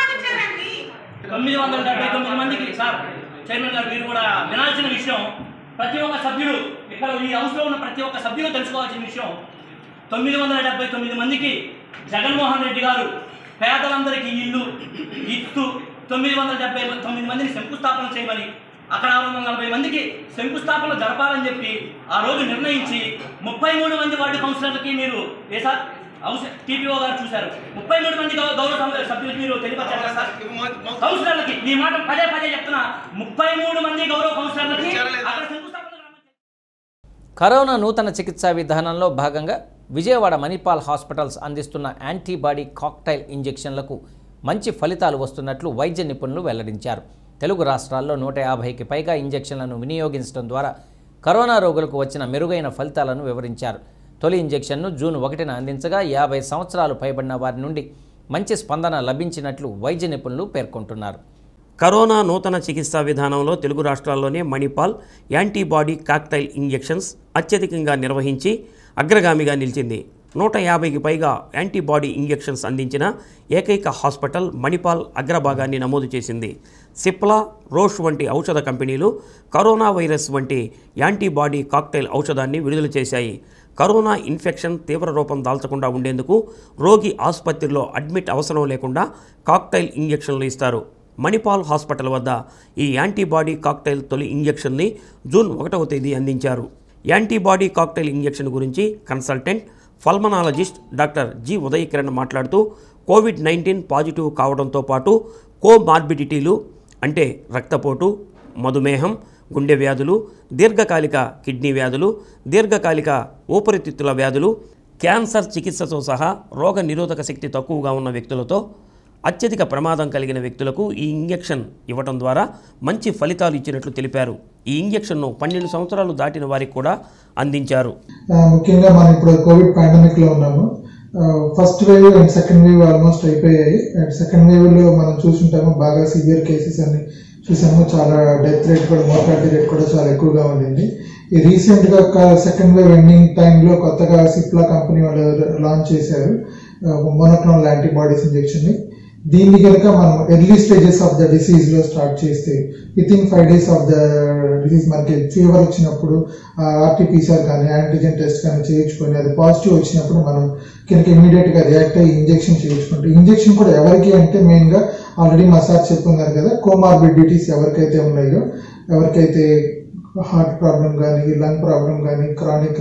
తొమ్మిది వందల డెబ్బై తొమ్మిది మందికి సార్ చైర్మన్ గారు మీరు కూడా వినాల్సిన విషయం ప్రతి ఒక్క సభ్యుడు ఇక్కడ ఈ హౌస్లో ఉన్న ప్రతి ఒక్క సభ్యుడు తెలుసుకోవాల్సిన విషయం తొమ్మిది వందల డెబ్బై తొమ్మిది మందికి జగన్మోహన్ రెడ్డి గారు పేదలందరికీ ఇల్లు ఇస్తూ తొమ్మిది వందల డెబ్బై తొమ్మిది మందిని శంకుస్థాపన చేయమని అక్కడ ఆరు వందల నలభై మందికి శంకుస్థాపన జరపాలని చెప్పి ఆ రోజు నిర్ణయించి ముప్పై మూడు మంది వార్డు కౌన్సిలర్లకి మీరు ఏ సార్ హౌస్ టీపీఓ గారు చూశారు ముప్పై మూడు మంది గౌ- గౌరవ సభ- సభ్యులకి మీరు తెలియపరిచారు కదా సార్ కౌన్సిలర్లకి ఈ మాట పదే పదే చెప్తున్నా ముప్పై మూడు మంది గౌరవ కౌన్సిలర్లకి అక్కడ శంకుస్థాపన కరోనా నూతన చికిత్సా విధానంలో భాగంగా విజయవాడ మణిపాల్ హాస్పిటల్స్ అందిస్తున్న యాంటీబాడీ కాక్టైల్ ఇంజెక్షన్లకు మంచి ఫలితాలు వస్తున్నట్లు వైద్య నిపుణులు వెల్లడించారు తెలుగు రాష్ట్రాల్లో నూట యాభైకి పైగా ఇంజెక్షన్లను వినియోగించడం ద్వారా కరోనా రోగులకు వచ్చిన మెరుగైన ఫలితాలను వివరించారు తొలి ఇంజెక్షన్ను జూన్ ఒకటిన అందించగా యాభై సంవత్సరాలు పైబడిన వారి నుండి మంచి స్పందన లభించినట్లు వైద్య నిపుణులు పేర్కొంటున్నారు కరోనా నూతన చికిత్సా విధానంలో తెలుగు రాష్ట్రాల్లోనే మణిపాల్ యాంటీబాడీ కాక్టైల్ ఇంజెక్షన్స్ అత్యధికంగా నిర్వహించి అగ్రగామిగా నిలిచింది నూట యాభైకి పైగా యాంటీబాడీ ఇంజెక్షన్స్ అందించిన ఏకైక హాస్పిటల్ మణిపాల్ అగ్రభాగాన్ని నమోదు చేసింది సిప్లా రోష్ వంటి ఔషధ కంపెనీలు కరోనా వైరస్ వంటి యాంటీబాడీ కాక్టైల్ ఔషధాన్ని విడుదల చేశాయి కరోనా ఇన్ఫెక్షన్ తీవ్ర రూపం దాల్చకుండా ఉండేందుకు రోగి ఆసుపత్రిలో అడ్మిట్ అవసరం లేకుండా కాక్టైల్ ఇంజెక్షన్లు ఇస్తారు మణిపాల్ హాస్పిటల్ వద్ద ఈ యాంటీబాడీ కాక్టైల్ తొలి ఇంజెక్షన్ని జూన్ ఒకటవ తేదీ అందించారు యాంటీబాడీ కాక్టైల్ ఇంజెక్షన్ గురించి consultant pulmonologist doctor G Uday Kiran మాట్లాడుతూ కోవిడ్ నైన్టీన్ పాజిటివ్ కావడంతో పాటు కోమార్బిడిటీలు అంటే రక్తపోటు మధుమేహం గుండె వ్యాధులు దీర్ఘకాలిక కిడ్నీ వ్యాధులు దీర్ఘకాలిక ఊపిరితిత్తుల వ్యాధులు క్యాన్సర్ చికిత్సతో సహా రోగ నిరోధక శక్తి తక్కువగా ఉన్న వ్యక్తులతో అత్యధిక ప్రమాదం కలిగిన వ్యక్తులకు ఈ ఇంజెక్షన్ ఇవ్వటం ద్వారా మంచి ఫలితాలు ఇచ్చినట్లు తెలిపారు ఈ ఇంజెక్షన్ను పన్నెండు సంవత్సరాలు దాటిన వారికి కూడా అందించారు ఆ, ముఖ్యంగా మనం ఇప్పుడు కోవిడ్ పాండమిక్ లో ఉన్నాము first wave and second wave almost అయిపోయాయి అండ్ సెకండ్ వేవ్ లో మనం చూసుంటాము బాగా సివియర్ కేసెస్ అని చూసాము చాలా డెత్ రేట్ కూడా మోర్టాలిటీ రేట్ కూడా చాలా ఎక్కువగా ఉండింది ఈ రీసెంట్ గా సెకండ్ వేవ్ ఎండింగ్ టైంలో కొత్తగా సిప్లా కంపెనీ వాళ్ళు లాంచ్ చేశారు మోనోక్లోనల్ యాంటీబాడీస్ ఇంజెక్షన్ ని దీన్ని కనుక మనం early stages of the disease లో స్టార్ట్ చేస్తే within five days of the disease మనకి ఫీవర్ వచ్చినప్పుడు ఆర్టీపీసీఆర్ కానీ యాంటీజెన్ టెస్ట్ కానీ చేయించుకొని అది పాజిటివ్ వచ్చినప్పుడు మనం కనుక ఇమీడియట్ గా రియాక్ట్ అయ్యి ఇంజెక్షన్ చేయించుకుంటాం ఇంజెక్షన్ కూడా ఎవరికి అంటే మెయిన్ గా ఆల్రెడీ మా సార్ చెప్పున్నారు కదా కోమార్బిడిటీస్ ఎవరికైతే ఉన్నాయో ఎవరికైతే హార్ట్ ప్రాబ్లం కానీ లంగ్ ప్రాబ్లం కానీ క్రానిక్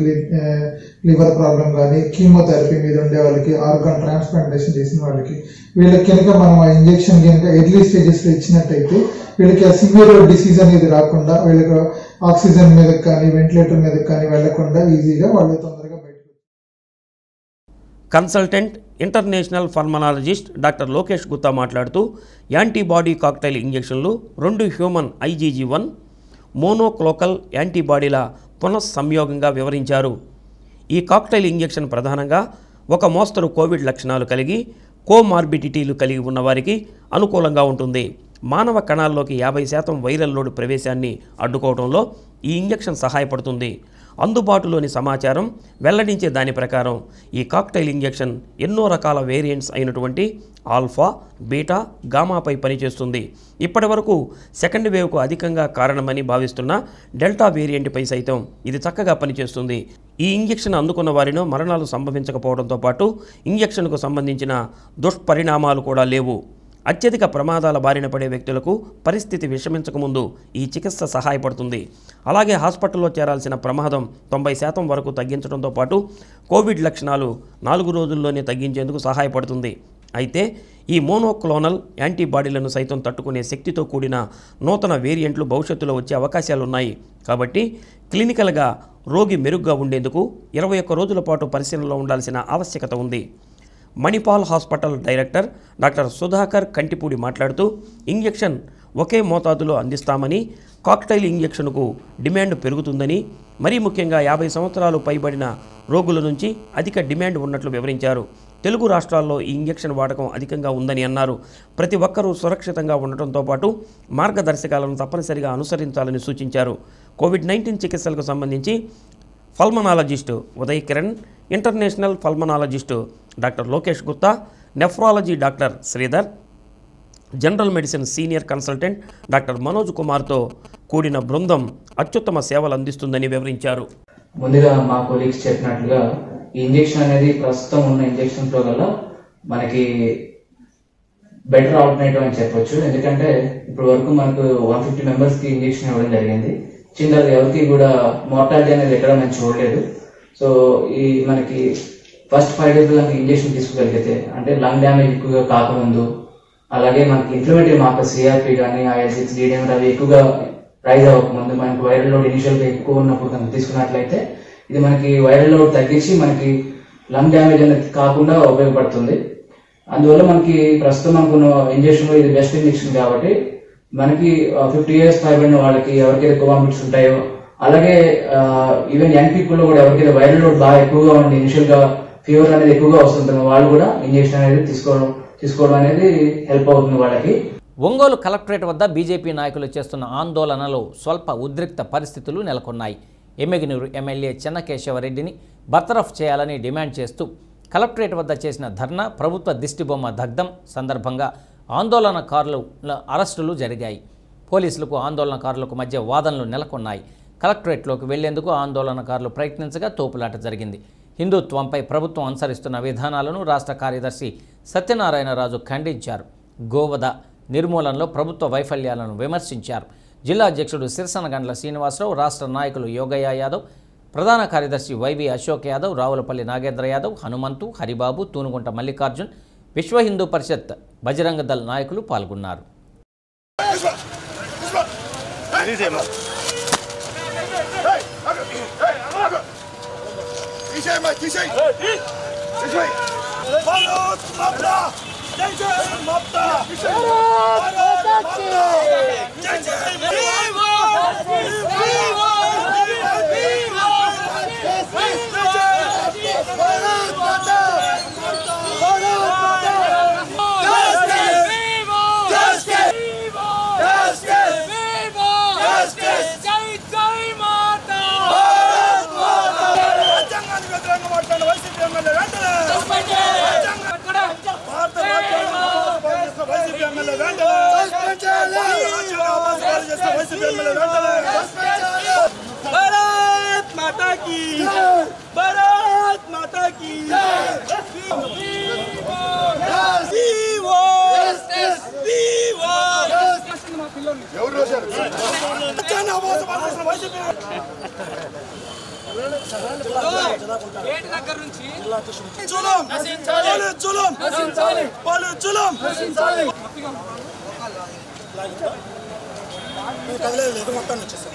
లివర్ ప్రాబ్లం కానీ కీమోథెరపీ మీద ఉండే వాళ్ళకి ఆర్గాన్ ట్రాన్స్ప్లాంటేషన్ చేసిన వాళ్ళకి వీళ్ళకి కనుక మనం ఆ ఇంజెక్షన్ కనుక ఎర్లీ స్టేజెస్ లో ఇచ్చినట్టయితే వీళ్ళకి ఆ సివియర్ డిసీజ్ అనేది రాకుండా వీళ్ళకి ఆక్సిజన్ మీద కానీ వెంటిలేటర్ మీద కానీ వెళ్లకుండా ఈజీగా వాళ్ళు తొందరగా బయటకు consultant international pulmonologist doctor Lokesh Gutta మాట్లాడుతూ యాంటీబాడీ కాక్టైల్ ఇంజెక్షన్లు రెండు హ్యూమన్ ఐజీజీ వన్ మోనోక్లోకల్ యాంటీబాడీల పునఃసంయోగంగా వివరించారు ఈ కాక్టైల్ ఇంజెక్షన్ ప్రధానంగా ఒక మోస్తరు కోవిడ్ లక్షణాలు కలిగి కోమార్బిడిటీలు కలిగి ఉన్న వారికి అనుకూలంగా ఉంటుంది మానవ కణాల్లోకి యాభై శాతం వైరల్ లోడ్ ప్రవేశాన్ని అడ్డుకోవడంలో ఈ ఇంజెక్షన్ సహాయపడుతుంది అందుబాటులోని సమాచారం వెల్లడించే దాని ప్రకారం ఈ కాక్టైల్ ఇంజెక్షన్ ఎన్నో రకాల వేరియంట్స్ అయినటువంటి ఆల్ఫా బీటా గామాపై పనిచేస్తుంది ఇప్పటి వరకు సెకండ్ వేవ్కు అధికంగా కారణమని భావిస్తున్న డెల్టా వేరియంట్పై సైతం ఇది చక్కగా పనిచేస్తుంది ఈ ఇంజెక్షన్ అందుకున్న వారిలో మరణాలు సంభవించకపోవడంతో పాటు ఇంజెక్షన్కు సంబంధించిన దుష్పరిణామాలు కూడా లేవు అత్యధిక ప్రమాదాల బారిన పడే వ్యక్తులకు పరిస్థితి విషమించకముందు ఈ చికిత్స సహాయపడుతుంది అలాగే హాస్పిటల్లో చేరాల్సిన ప్రమాదం తొంభై శాతం వరకు తగ్గించడంతో పాటు కోవిడ్ లక్షణాలు నాలుగు రోజుల్లోనే తగ్గించేందుకు సహాయపడుతుంది అయితే ఈ మోనోక్లోనల్ యాంటీబాడీలను సైతం తట్టుకునే శక్తితో కూడిన నూతన వేరియంట్లు భవిష్యత్తులో వచ్చే అవకాశాలున్నాయి కాబట్టి క్లినికల్గా రోగి మెరుగ్గా ఉండేందుకు ఇరవై ఒక్క రోజుల పాటు పరిశీలనలో ఉండాల్సిన ఆవశ్యకత ఉంది Manipal hospital director doctor Sudhakar Kantipudi మాట్లాడుతూ ఇంజెక్షన్ ఒకే మోతాదులో అందిస్తామని కాక్టైల్ ఇంజెక్షన్కు డిమాండ్ పెరుగుతుందని మరీ ముఖ్యంగా యాభై సంవత్సరాలు పైబడిన రోగుల నుంచి అధిక డిమాండ్ ఉన్నట్లు వివరించారు తెలుగు రాష్ట్రాల్లో ఈ ఇంజెక్షన్ వాడకం అధికంగా ఉందని అన్నారు ప్రతి ఒక్కరూ సురక్షితంగా ఉండటంతో పాటు మార్గదర్శకాలను తప్పనిసరిగా అనుసరించాలని సూచించారు కోవిడ్ నైన్టీన్ చికిత్సలకు సంబంధించి pulmonologist Uday Kiran international pulmonologist doctor Lokesh Gupta nephrology doctor Sridhar general medicine senior consultant doctor Manoj కుమార్తో కూడిన బృందం అత్యుత్తమ సేవలు అందిస్తుందని వివరించారు ముందుగా మా కొలీగ్స్ చెప్పినట్లుగా ఈ ఇంజెక్షన్ అనేది ప్రస్తుతం ఉన్న ఇంజెక్షన్స్ లో గల మనకి బెటర్ ఆల్టర్నేటివ్ అని చెప్పొచ్చు ఎందుకంటే ఇప్పుడు వరకు మనకు వన్ ఫిఫ్టీ మెంబర్స్ కి ఇంజెక్షన్ ఇవ్వడం జరిగింది చిన్నది ఎవరికి కూడా మార్టాలిటీ అనేది ఎక్కడ మనం చూడలేదు సో ఈ మనకి ఫస్ట్ ఫైవ్ డేస్ మనకి ఇంజెక్షన్ తీసుకోగలిగితే అంటే లంగ్ డ్యామేజ్ ఎక్కువగా కాకముందు అలాగే మనకి ఇన్ఫ్లమేటరీ మార్కర్ సిఆర్పి కానీ ఐఎల్ సిక్స్ డీడీఎం అవి ఎక్కువగా రైజ్ అవ్వకముందు మనకి వైరల్ లోడ్ ఇనిషియల్ గా ఎక్కువ ఉన్నప్పుడు కనుక తీసుకున్నట్లయితే ఇది మనకి వైరల్ లోడ్ తగ్గించి మనకి లంగ్ డ్యామేజ్ అనేది కాకుండా ఉపయోగపడుతుంది అందువల్ల మనకి ప్రస్తుతం అనుకున్న ఇంజెక్షన్ ఇది బెస్ట్ ఇంజెక్షన్ కాబట్టి మనకి ఫిఫ్టీ ఇయర్స్ పైబడిన వాళ్ళకి ఎవరికైతే కోవామిట్స్ ఉంటాయో అలాగే ఈవెన్ యంగ్ పీపుల్ లో కూడా ఎవరికైతే వైరల్ లోడ్ బాగా ఎక్కువగా ఉంది ఇనిషియల్ గా ఫీవర్ అనేది ఎక్కువగా వస్తుంటుంది వాళ్ళు కూడా ఇంజెక్షన్ అనేది తీసుకోవడం తీసుకోవడం అనేది హెల్ప్ అవుతుంది వాళ్ళకి ఒంగోలు కలెక్టరేట్ వద్ద బీజేపీ నాయకులు చేస్తున్న ఆందోళనలో స్వల్ప ఉద్రిక్త పరిస్థితులు నెలకొన్నాయి ఎమ్మెగినూరు ఎమ్మెల్యే చెన్నకేశవరెడ్డిని బర్తరఫ్ చేయాలని డిమాండ్ చేస్తూ కలెక్టరేట్ వద్ద చేసిన ధర్నా ప్రభుత్వ దిష్టిబొమ్మ దగ్ధం సందర్భంగా ఆందోళనకారుల అరెస్టులు జరిగాయి పోలీసులకు ఆందోళనకారులకు మధ్య వాదనలు నెలకొన్నాయి కలెక్టరేట్లోకి వెళ్లేందుకు ఆందోళనకారులు ప్రయత్నించగా తోపులాట జరిగింది హిందుత్వంపై ప్రభుత్వం అనుసరిస్తున్న విధానాలను రాష్ట్ర కార్యదర్శి సత్యనారాయణరాజు ఖండించారు గోవద నిర్మూలనలో ప్రభుత్వ వైఫల్యాలను విమర్శించారు జిల్లా అధ్యక్షుడు సిరసనగండ్ల శ్రీనివాసరావు రాష్ట్ర నాయకులు యోగయ్య యాదవ్ ప్రధాన కార్యదర్శి వైవి అశోక్ యాదవ్ రావులపల్లి నాగేంద్ర యాదవ్ హనుమంతు హరిబాబు తూనుగుంట మల్లికార్జున్ విశ్వ హిందూ పరిషత్ బజరంగ దళ్ నాయకులు పాల్గొన్నారు भारत माता की भारत माता की జులం జులం జులం కదలేదు మొత్తం వచ్చేసారు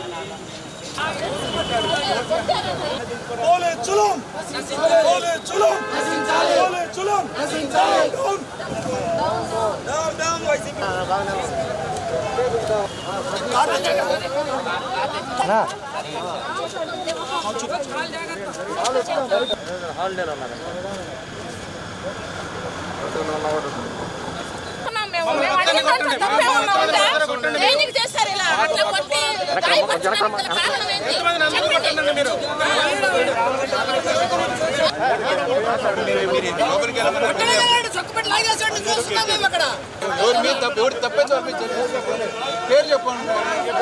Ole Chulum! Ole Chulum! Ole Chulum! Down! Down, down, YCP! దేనికి చేస్తారు ఇలా అట్లా కొట్టి గాయపరచడానికి గల కారణం ఏంటి? చెప్పండి. కొట్టలేడు, చొక్కుపెట్టి లాగేసాడు, నేను చూస్తున్నాం మేము అక్కడ. పేరు చెప్పండి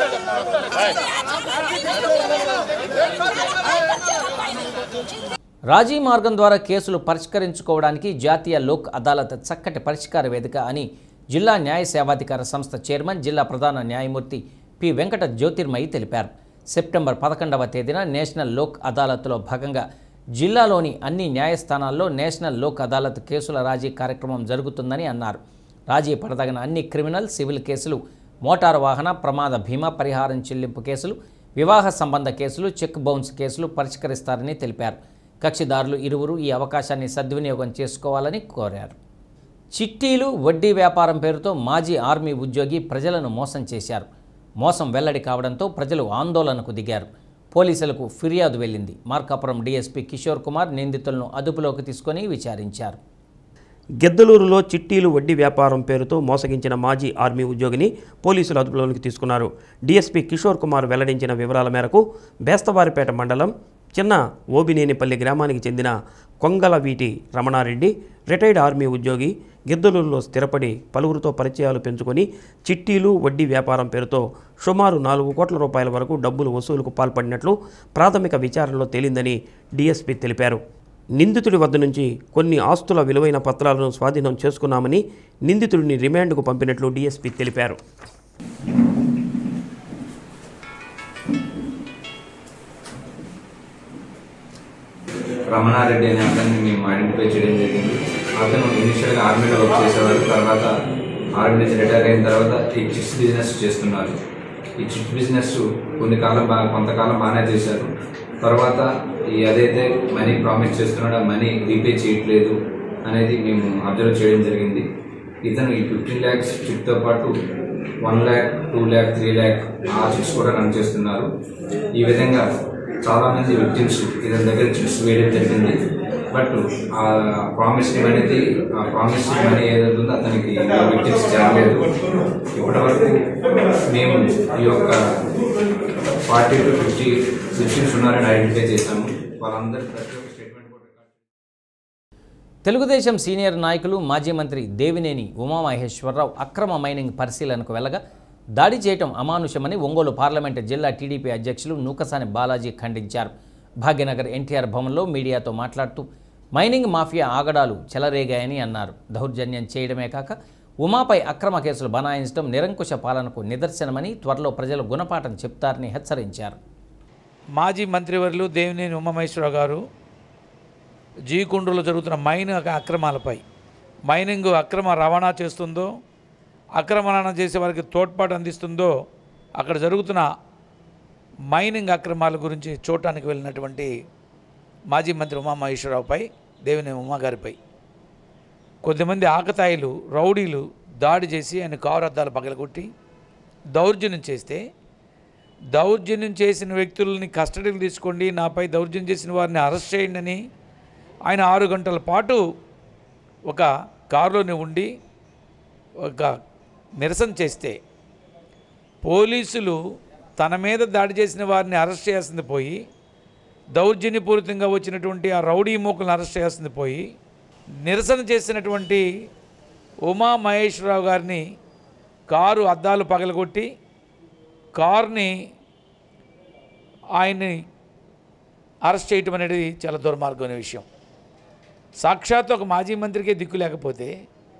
రాజీ మార్గం ద్వారా కేసులు పరిష్కరించుకోవడానికి జాతీయ లోక్ అదాలత్ చక్కటి పరిష్కార వేదిక అని జిల్లా న్యాయ సేవాధికార సంస్థ చైర్మన్ జిల్లా ప్రధాన న్యాయమూర్తి పి వెంకట జ్యోతిర్మయి తెలిపారు సెప్టెంబర్ పదకొండవ తేదీన నేషనల్ లోక్ అదాలత్లో భాగంగా జిల్లాలోని అన్ని న్యాయస్థానాల్లో నేషనల్ లోక్ అదాలత్ కేసుల రాజీ కార్యక్రమం జరుగుతుందని అన్నారు రాజీ పడదగిన అన్ని క్రిమినల్ సివిల్ కేసులు మోటారు వాహన ప్రమాద బీమా పరిహారం చెల్లింపు కేసులు వివాహ సంబంధ కేసులు చెక్ బౌన్స్ కేసులు పరిష్కరిస్తారని తెలిపారు కక్షిదారులు ఇరువురు ఈ అవకాశాన్ని సద్వినియోగం చేసుకోవాలని కోరారు చిట్టీలు వడ్డీ వ్యాపారం పేరుతో మాజీ ఆర్మీ ఉద్యోగి ప్రజలను మోసం చేశారు మోసం వెల్లడి కావడంతో ప్రజలు ఆందోళనకు దిగారు పోలీసులకు ఫిర్యాదు వెళ్ళింది మార్కాపురం డీఎస్పీ కిషోర్ కుమార్ నిందితులను అదుపులోకి తీసుకొని విచారించారు గెద్దలూరులో చిట్టీలు వడ్డీ వ్యాపారం పేరుతో మోసగించిన మాజీ ఆర్మీ ఉద్యోగిని పోలీసులు అదుపులోనికి తీసుకున్నారు డీఎస్పీ కిషోర్ కుమార్ వెల్లడించిన వివరాల మేరకు బేస్తవారిపేట మండలం చిన్న ఓబినేనిపల్లి గ్రామానికి చెందిన కొంగల వీటి రమణారెడ్డి రిటైర్డ్ ఆర్మీ ఉద్యోగి గిద్దలూరులో స్థిరపడి పలువురితో పరిచయాలు పెంచుకొని చిట్టీలు వడ్డీ వ్యాపారం పేరుతో సుమారు నాలుగు కోట్ల రూపాయల వరకు డబ్బులు వసూలుకు పాల్పడినట్లు ప్రాథమిక విచారణలో తేలిందని డీఎస్పీ తెలిపారు నిందితుడి వద్ద నుంచి కొన్ని ఆస్తుల విలువైన పత్రాలను స్వాధీనం చేసుకున్నామని నిందితుడిని రిమాండ్కు పంపినట్లు డీఎస్పీ తెలిపారు రమణారెడ్డి అనే అతన్ని మేము ఐడెంటిఫై చేయడం జరిగింది అతను ఇనిషియల్గా ఆర్మీలో వర్క్ చేసేవారు తర్వాత ఆర్మీ నుంచి రిటైర్ అయిన తర్వాత ఈ చిట్స్ బిజినెస్ చేస్తున్నారు ఈ చిట్ బిజినెస్ కొన్ని కాలం బాగా కొంతకాలం బాగానే చేశారు తర్వాత ఈ అదైతే మనీ ప్రామిస్ చేస్తున్నాడు ఆ మనీ రీపే చేయట్లేదు అనేది మేము అబ్జర్వ్ చేయడం జరిగింది ఇతను ఈ ఫిఫ్టీన్ ల్యాక్స్ చిట్తో పాటు one lakh two lakh three lakh ఆ చిట్స్ కూడా రన్ చేస్తున్నారు ఈ విధంగా చాలా మంది విక్టిమ్స్ ఇతని దగ్గర చిట్స్ వేయడం జరిగింది బట్ ఆ ప్రామిస్ అనేది ఆ ప్రామిస్ మనీ ఏదైతే ఉందో అతనికి విక్టిమ్స్ చేరలేదు ఇప్పటి వరకు మేము ఈ యొక్క ఫార్టీ టు ఫిఫ్టీ విక్టిమ్స్ ఉన్నారని ఐడెంటిఫై చేశాము వాళ్ళందరి ప్రతి ఒక్క స్టేట్మెంట్ తెలుగుదేశం సీనియర్ నాయకులు మాజీ మంత్రి దేవినేని ఉమామహేశ్వరరావు అక్రమ మైనింగ్ పరిశీలనకు వెళ్ళగా దాడి చేయటం అమానుషమని ఒంగోలు పార్లమెంటు జిల్లా టీడీపీ అధ్యక్షులు నూకసాని బాలాజీ ఖండించారు భాగ్యనగర్ ఎన్టీఆర్ భవన్లో మీడియాతో మాట్లాడుతూ మైనింగ్ మాఫియా ఆగడాలు చెలరేగాయని అన్నారు దౌర్జన్యం చేయడమే కాక ఉమాపై అక్రమ కేసులు బనాయించడం నిరంకుశ పాలనకు నిదర్శనమని త్వరలో ప్రజలు గుణపాఠం చెప్తారని హెచ్చరించారు మాజీ మంత్రివర్యులు దేవినేని ఉమామహేశ్వరరావు గారు జీకుండ్రులో జరుగుతున్న మైన్ అక్రమాలపై మైనింగ్ అక్రమ రవాణా చేస్తుందో అక్రమ రవాణా చేసే వారికి తోడ్పాటు అందిస్తుందో అక్కడ జరుగుతున్న మైనింగ్ అక్రమాల గురించి చూడటానికి వెళ్ళినటువంటి మాజీ మంత్రి ఉమామహేశ్వరరావుపై దేవినేని ఉమా గారిపై కొద్దిమంది ఆకతాయిలు రౌడీలు దాడి చేసి ఆయన కారు అద్దాలు పగలగొట్టి దౌర్జన్యం చేస్తే దౌర్జన్యం చేసిన వ్యక్తులని కస్టడీకి తీసుకోండి నాపై దౌర్జన్యం చేసిన వారిని అరెస్ట్ చేయండి అని ఆయన ఆరు గంటల పాటు ఒక కారులోనే ఉండి ఒక నిరసన చేస్తే పోలీసులు తన మీద దాడి చేసిన వారిని అరెస్ట్ చేయాల్సింది పోయి దౌర్జన్యపూరితంగా వచ్చినటువంటి ఆ రౌడీ మూకలను అరెస్ట్ చేయాల్సింది పోయి నిరసన చేసినటువంటి ఉమా మహేశ్వరరావు గారిని కారు అద్దాలు పగలగొట్టి కారుని ఆయన్ని అరెస్ట్ చేయటం అనేది చాలా దుర్మార్గమైన విషయం సాక్షాత్ ఒక మాజీ మంత్రికే దిక్కు లేకపోతే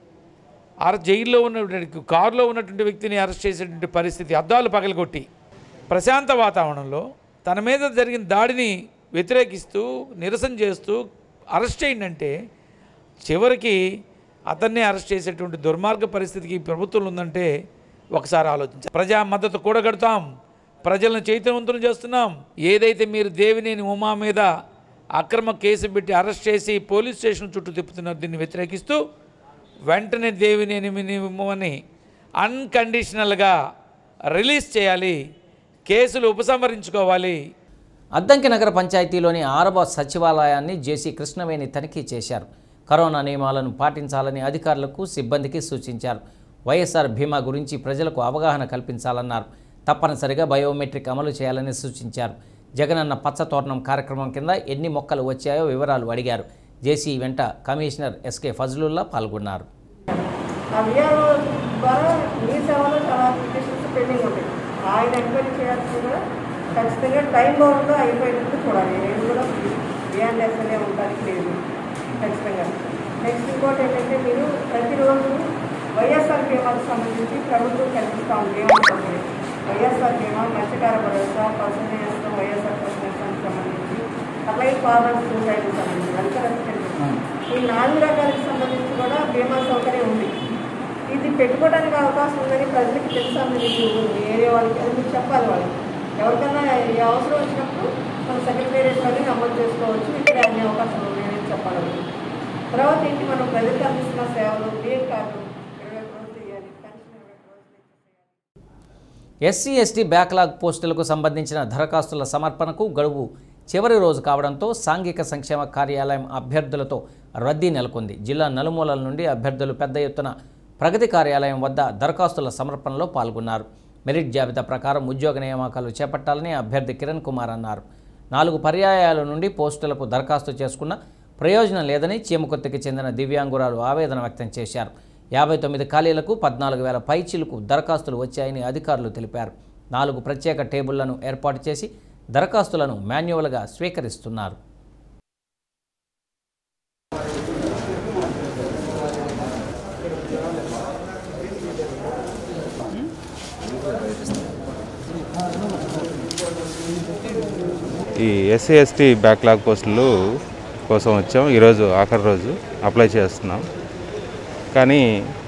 ఆ జైల్లో ఉన్నటువంటి కారులో ఉన్నటువంటి వ్యక్తిని అరెస్ట్ చేసేటువంటి పరిస్థితి అద్దాలు పగలగొట్టి ప్రశాంత వాతావరణంలో తన మీద జరిగిన దాడిని వ్యతిరేకిస్తూ నిరసన చేస్తూ అరెస్ట్ చేయండి అంటే చివరికి అతన్నే అరెస్ట్ చేసేటువంటి దుర్మార్గ పరిస్థితికి ఈ ప్రభుత్వం ఉందంటే ఒకసారి ఆలోచించాలి ప్రజా మద్దతు కూడగడతాం ప్రజలను చైతన్యవంతులు చేస్తున్నాం ఏదైతే మీరు దేవినేని ఉమా మీద అక్రమ కేసు పెట్టి అరెస్ట్ చేసి పోలీస్ స్టేషన్ చుట్టూ తిప్పుతున్నారు దీన్ని వ్యతిరేకిస్తూ వెంటనే దేవినేని ఉమ్మని అన్కండిషనల్గా రిలీజ్ చేయాలి కేసులు ఉపసంహరించుకోవాలి అద్దంకి నగర పంచాయతీలోని ఆరవ సచివాలయాన్ని జేసీ కృష్ణవేణి తనిఖీ చేశారు కరోనా నియమాలను పాటించాలని అధికారులకు సిబ్బందికి సూచించారు వైఎస్ఆర్ బీమా గురించి ప్రజలకు అవగాహన కల్పించాలన్నారు తప్పనిసరిగా బయోమెట్రిక్ అమలు చేయాలని సూచించారు జగనన్న పచ్చతోరణం కార్యక్రమం కింద ఎన్ని మొక్కలు వచ్చాయో వివరాలు అడిగారు జేసీ వెంట కమిషనర్ ఎస్కే ఫజ్లుల్లా పాల్గొన్నారు ఆ విఆర్ఓ ద్వారా మీ సేవలో చాలా అప్లికేషన్స్ పెండింగ్ ఉంటాయి ఆయన ఎంక్వైరీ చేయాల్సి కూడా ఖచ్చితంగా టైం బౌండ్లో అయిపోయినట్టు చూడాలి నేను కూడా బియాండ్ ఎస్ఎల్ఏ ఉండడానికి లేదు ఖచ్చితంగా నెక్స్ట్ ఇంకోటి ఏంటంటే మీరు ప్రతిరోజు వైఎస్ఆర్ బీమాకు సంబంధించి ప్రభుత్వం కల్పిస్తూ ఉంది ఏమనుకోండి వైఎస్ఆర్ బీమా మత్స్యకార భరోసా పర్సనల్స్ వైఎస్ఆర్ పర్సనల్స్కి సంబంధించి అట్లాగే ఫార్మర్స్ సూసైడ్కి సంబంధించి అధికారులు ఈ నాలుగు రకాలకు సంబంధించి కూడా బీమా సౌకర్యం ఉంది ఇది పెట్టుకోవడానికి అవకాశం ఉందని ప్రజలకు తెలుసా మీకు మీ ఏరియా వాళ్ళకి అది మీకు చెప్పాలి వాళ్ళకి ఎవరికైనా ఈ అవసరం వచ్చినప్పుడు మన సెక్రటేరియట్లోనే నమోదు చేసుకోవచ్చు ఇక్కడ అన్ని అవకాశాలు ఉన్నాయని చెప్పాలి వాళ్ళకి. తర్వాత ఏంటి మనం ప్రజలకు అందిస్తున్న సేవలు బియ్యం కార్డు ఇరవై ఒక్క రోజులు ఇవ్వాలి పెన్షన్ ఇరవై ఒక్క రోజులు ఎస్సీ ఎస్టీ బ్యాక్లాగ్ పోస్టులకు సంబంధించిన దరఖాస్తుల సమర్పణకు గడువు చివరి రోజు కావడంతో సాంఘిక సంక్షేమ కార్యాలయం అభ్యర్థులతో రద్దీ నెలకొంది జిల్లా నలుమూలల నుండి అభ్యర్థులు పెద్ద ఎత్తున ప్రగతి కార్యాలయం వద్ద దరఖాస్తుల సమర్పణలో పాల్గొన్నారు మెరిట్ జాబితా ప్రకారం ఉద్యోగ నియామకాలు చేపట్టాలని అభ్యర్థి కిరణ్ కుమార్ అన్నారు నాలుగు పర్యాయాల నుండి పోస్టులకు దరఖాస్తు చేసుకున్న ప్రయోజనం లేదని చీమకొత్తకి చెందిన దివ్యాంగురాలు ఆవేదన వ్యక్తం చేశారు యాభై తొమ్మిది ఖాళీలకు పద్నాలుగు వేల పైచీలకు దరఖాస్తులు వచ్చాయని అధికారులు తెలిపారు నాలుగు ప్రత్యేక టేబుళ్లను ఏర్పాటు చేసి దరఖాస్తులను మాన్యువల్గా స్వీకరిస్తున్నారు ఈ ఎస్సీ ఎస్టీ బ్యాక్లాగ్ పోస్టులు కోసం వచ్చాం ఈరోజు ఆఖరి రోజు అప్లై చేస్తున్నాం కానీ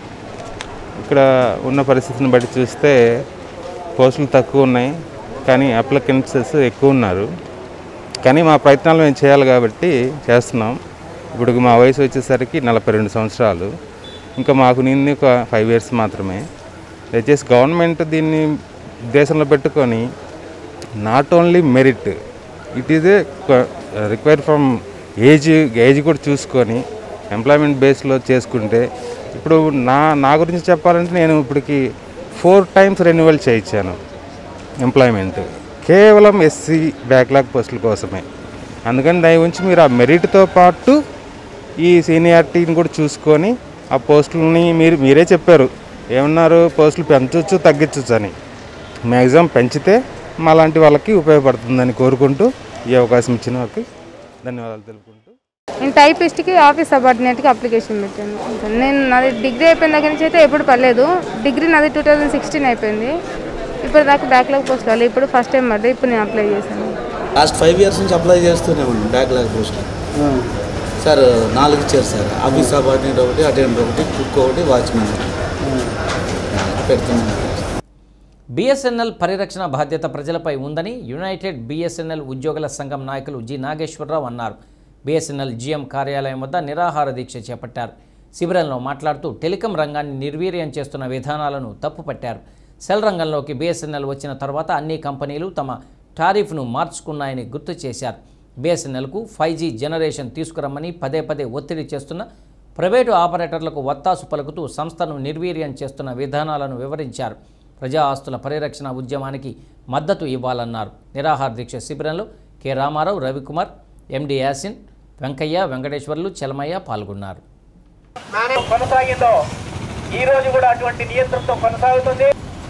ఇక్కడ ఉన్న పరిస్థితిని బట్టి చూస్తే పోస్టులు తక్కువ ఉన్నాయి కానీ అప్లికెంట్స్ ఎక్కువ ఉన్నారు కానీ మా ప్రయత్నాలు మేము చేయాలి కాబట్టి చేస్తున్నాం ఇప్పుడు మా వయసు వచ్చేసరికి నలభై రెండు సంవత్సరాలు ఇంకా మాకు నింది ఒక ఫైవ్ ఇయర్స్ మాత్రమే దయచేసి గవర్నమెంట్ దీన్ని ఉద్దేశంలో పెట్టుకొని not only merit it is a require from age age కూడా చూసుకొని ఎంప్లాయ్మెంట్ బేస్లో చేసుకుంటే ఇప్పుడు నా నా గురించి చెప్పాలంటే నేను ఇప్పటికి ఫోర్ టైమ్స్ రెన్యువల్ చేయించాను ఎంప్లాయ్మెంట్ కేవలం ఎస్సీ బ్యాక్లాగ్ పోస్టుల కోసమే అందుకని దాని ఉంచి మీరు ఆ మెరిట్తో పాటు ఈ సీనియారిటీని కూడా చూసుకొని ఆ పోస్టులని మీరు మీరే చెప్పారు ఏమన్నారు పోస్టులు పెంచవచ్చు తగ్గించవచ్చు అని మ్యాక్సిమం పెంచితే మా లాంటి వాళ్ళకి ఉపయోగపడుతుందని కోరుకుంటూ ఈ అవకాశం ఇచ్చిన వారికి ధన్యవాదాలు తెలుపుకుంటూ నేను టైపిస్ట్కి ఆఫీస్ సబార్డినేట్కి అప్లికేషన్ పెట్టాను నేను నాది డిగ్రీ అయిపోయిన దగ్గర నుంచి అయితే ఎప్పుడు పర్లేదు డిగ్రీ నాది టూ థౌజండ్ సిక్స్టీన్ అయిపోయింది ఇప్పుడు దాకా బ్యాక్లాగ్ పోస్ట్ రాలేదు ఇప్పుడు ఫస్ట్ టైం పడ్డా ఇప్పుడు నేను అప్లై చేశాను లాస్ట్ ఫైవ్ ఇయర్స్ నుంచి అప్లై చేస్తూనే ఉన్నాను బ్యాక్లాగ్ పోస్ట్ సార్ నాలుగు ఇచ్చారు సార్ ఆఫీస్ సబార్డినేట్ ఒకటి అటెండర్ ఒకటి కుక్ ఒకటి వాచ్మెన్ ఒకటి పెడుతున్నాను బీఎస్ఎన్ఎల్ పరిరక్షణ బాధ్యత ప్రజలపై ఉందని యునైటెడ్ బీఎస్ఎన్ఎల్ ఉద్యోగుల సంఘం నాయకులు జి నాగేశ్వరరావు అన్నారు బీఎస్ఎన్ఎల్ జీఎం కార్యాలయం వద్ద నిరాహార దీక్ష చేపట్టారు శిబిరంలో మాట్లాడుతూ టెలికాం రంగాన్ని నిర్వీర్యం చేస్తున్న విధానాలను తప్పుపట్టారు సెల్ రంగంలోకి బీఎస్ఎన్ఎల్ వచ్చిన తర్వాత అన్ని కంపెనీలు తమ టారిఫ్ను మార్చుకున్నాయని గుర్తు చేశారు బీఎస్ఎన్ఎల్కు ఫైవ్ జీ జనరేషన్ తీసుకురమ్మని పదే పదే ఒత్తిడి చేస్తున్న ప్రైవేటు ఆపరేటర్లకు వత్తాసు పలుకుతూ సంస్థను నిర్వీర్యం చేస్తున్న విధానాలను వివరించారు ప్రజా ఆస్తుల పరిరక్షణ ఉద్యమానికి మద్దతు ఇవ్వాలన్నారు నిరాహార దీక్ష శిబిరంలో కె రామారావు రవికుమార్ ఎండి యాసిన్ వెంకయ్య వెంకటేశ్వర్లు చలమయ్య పాల్గొన్నారు కొనసాగిందో ఈ రోజు కూడా అటువంటి నియంత్రణతో కొనసాగుతుంది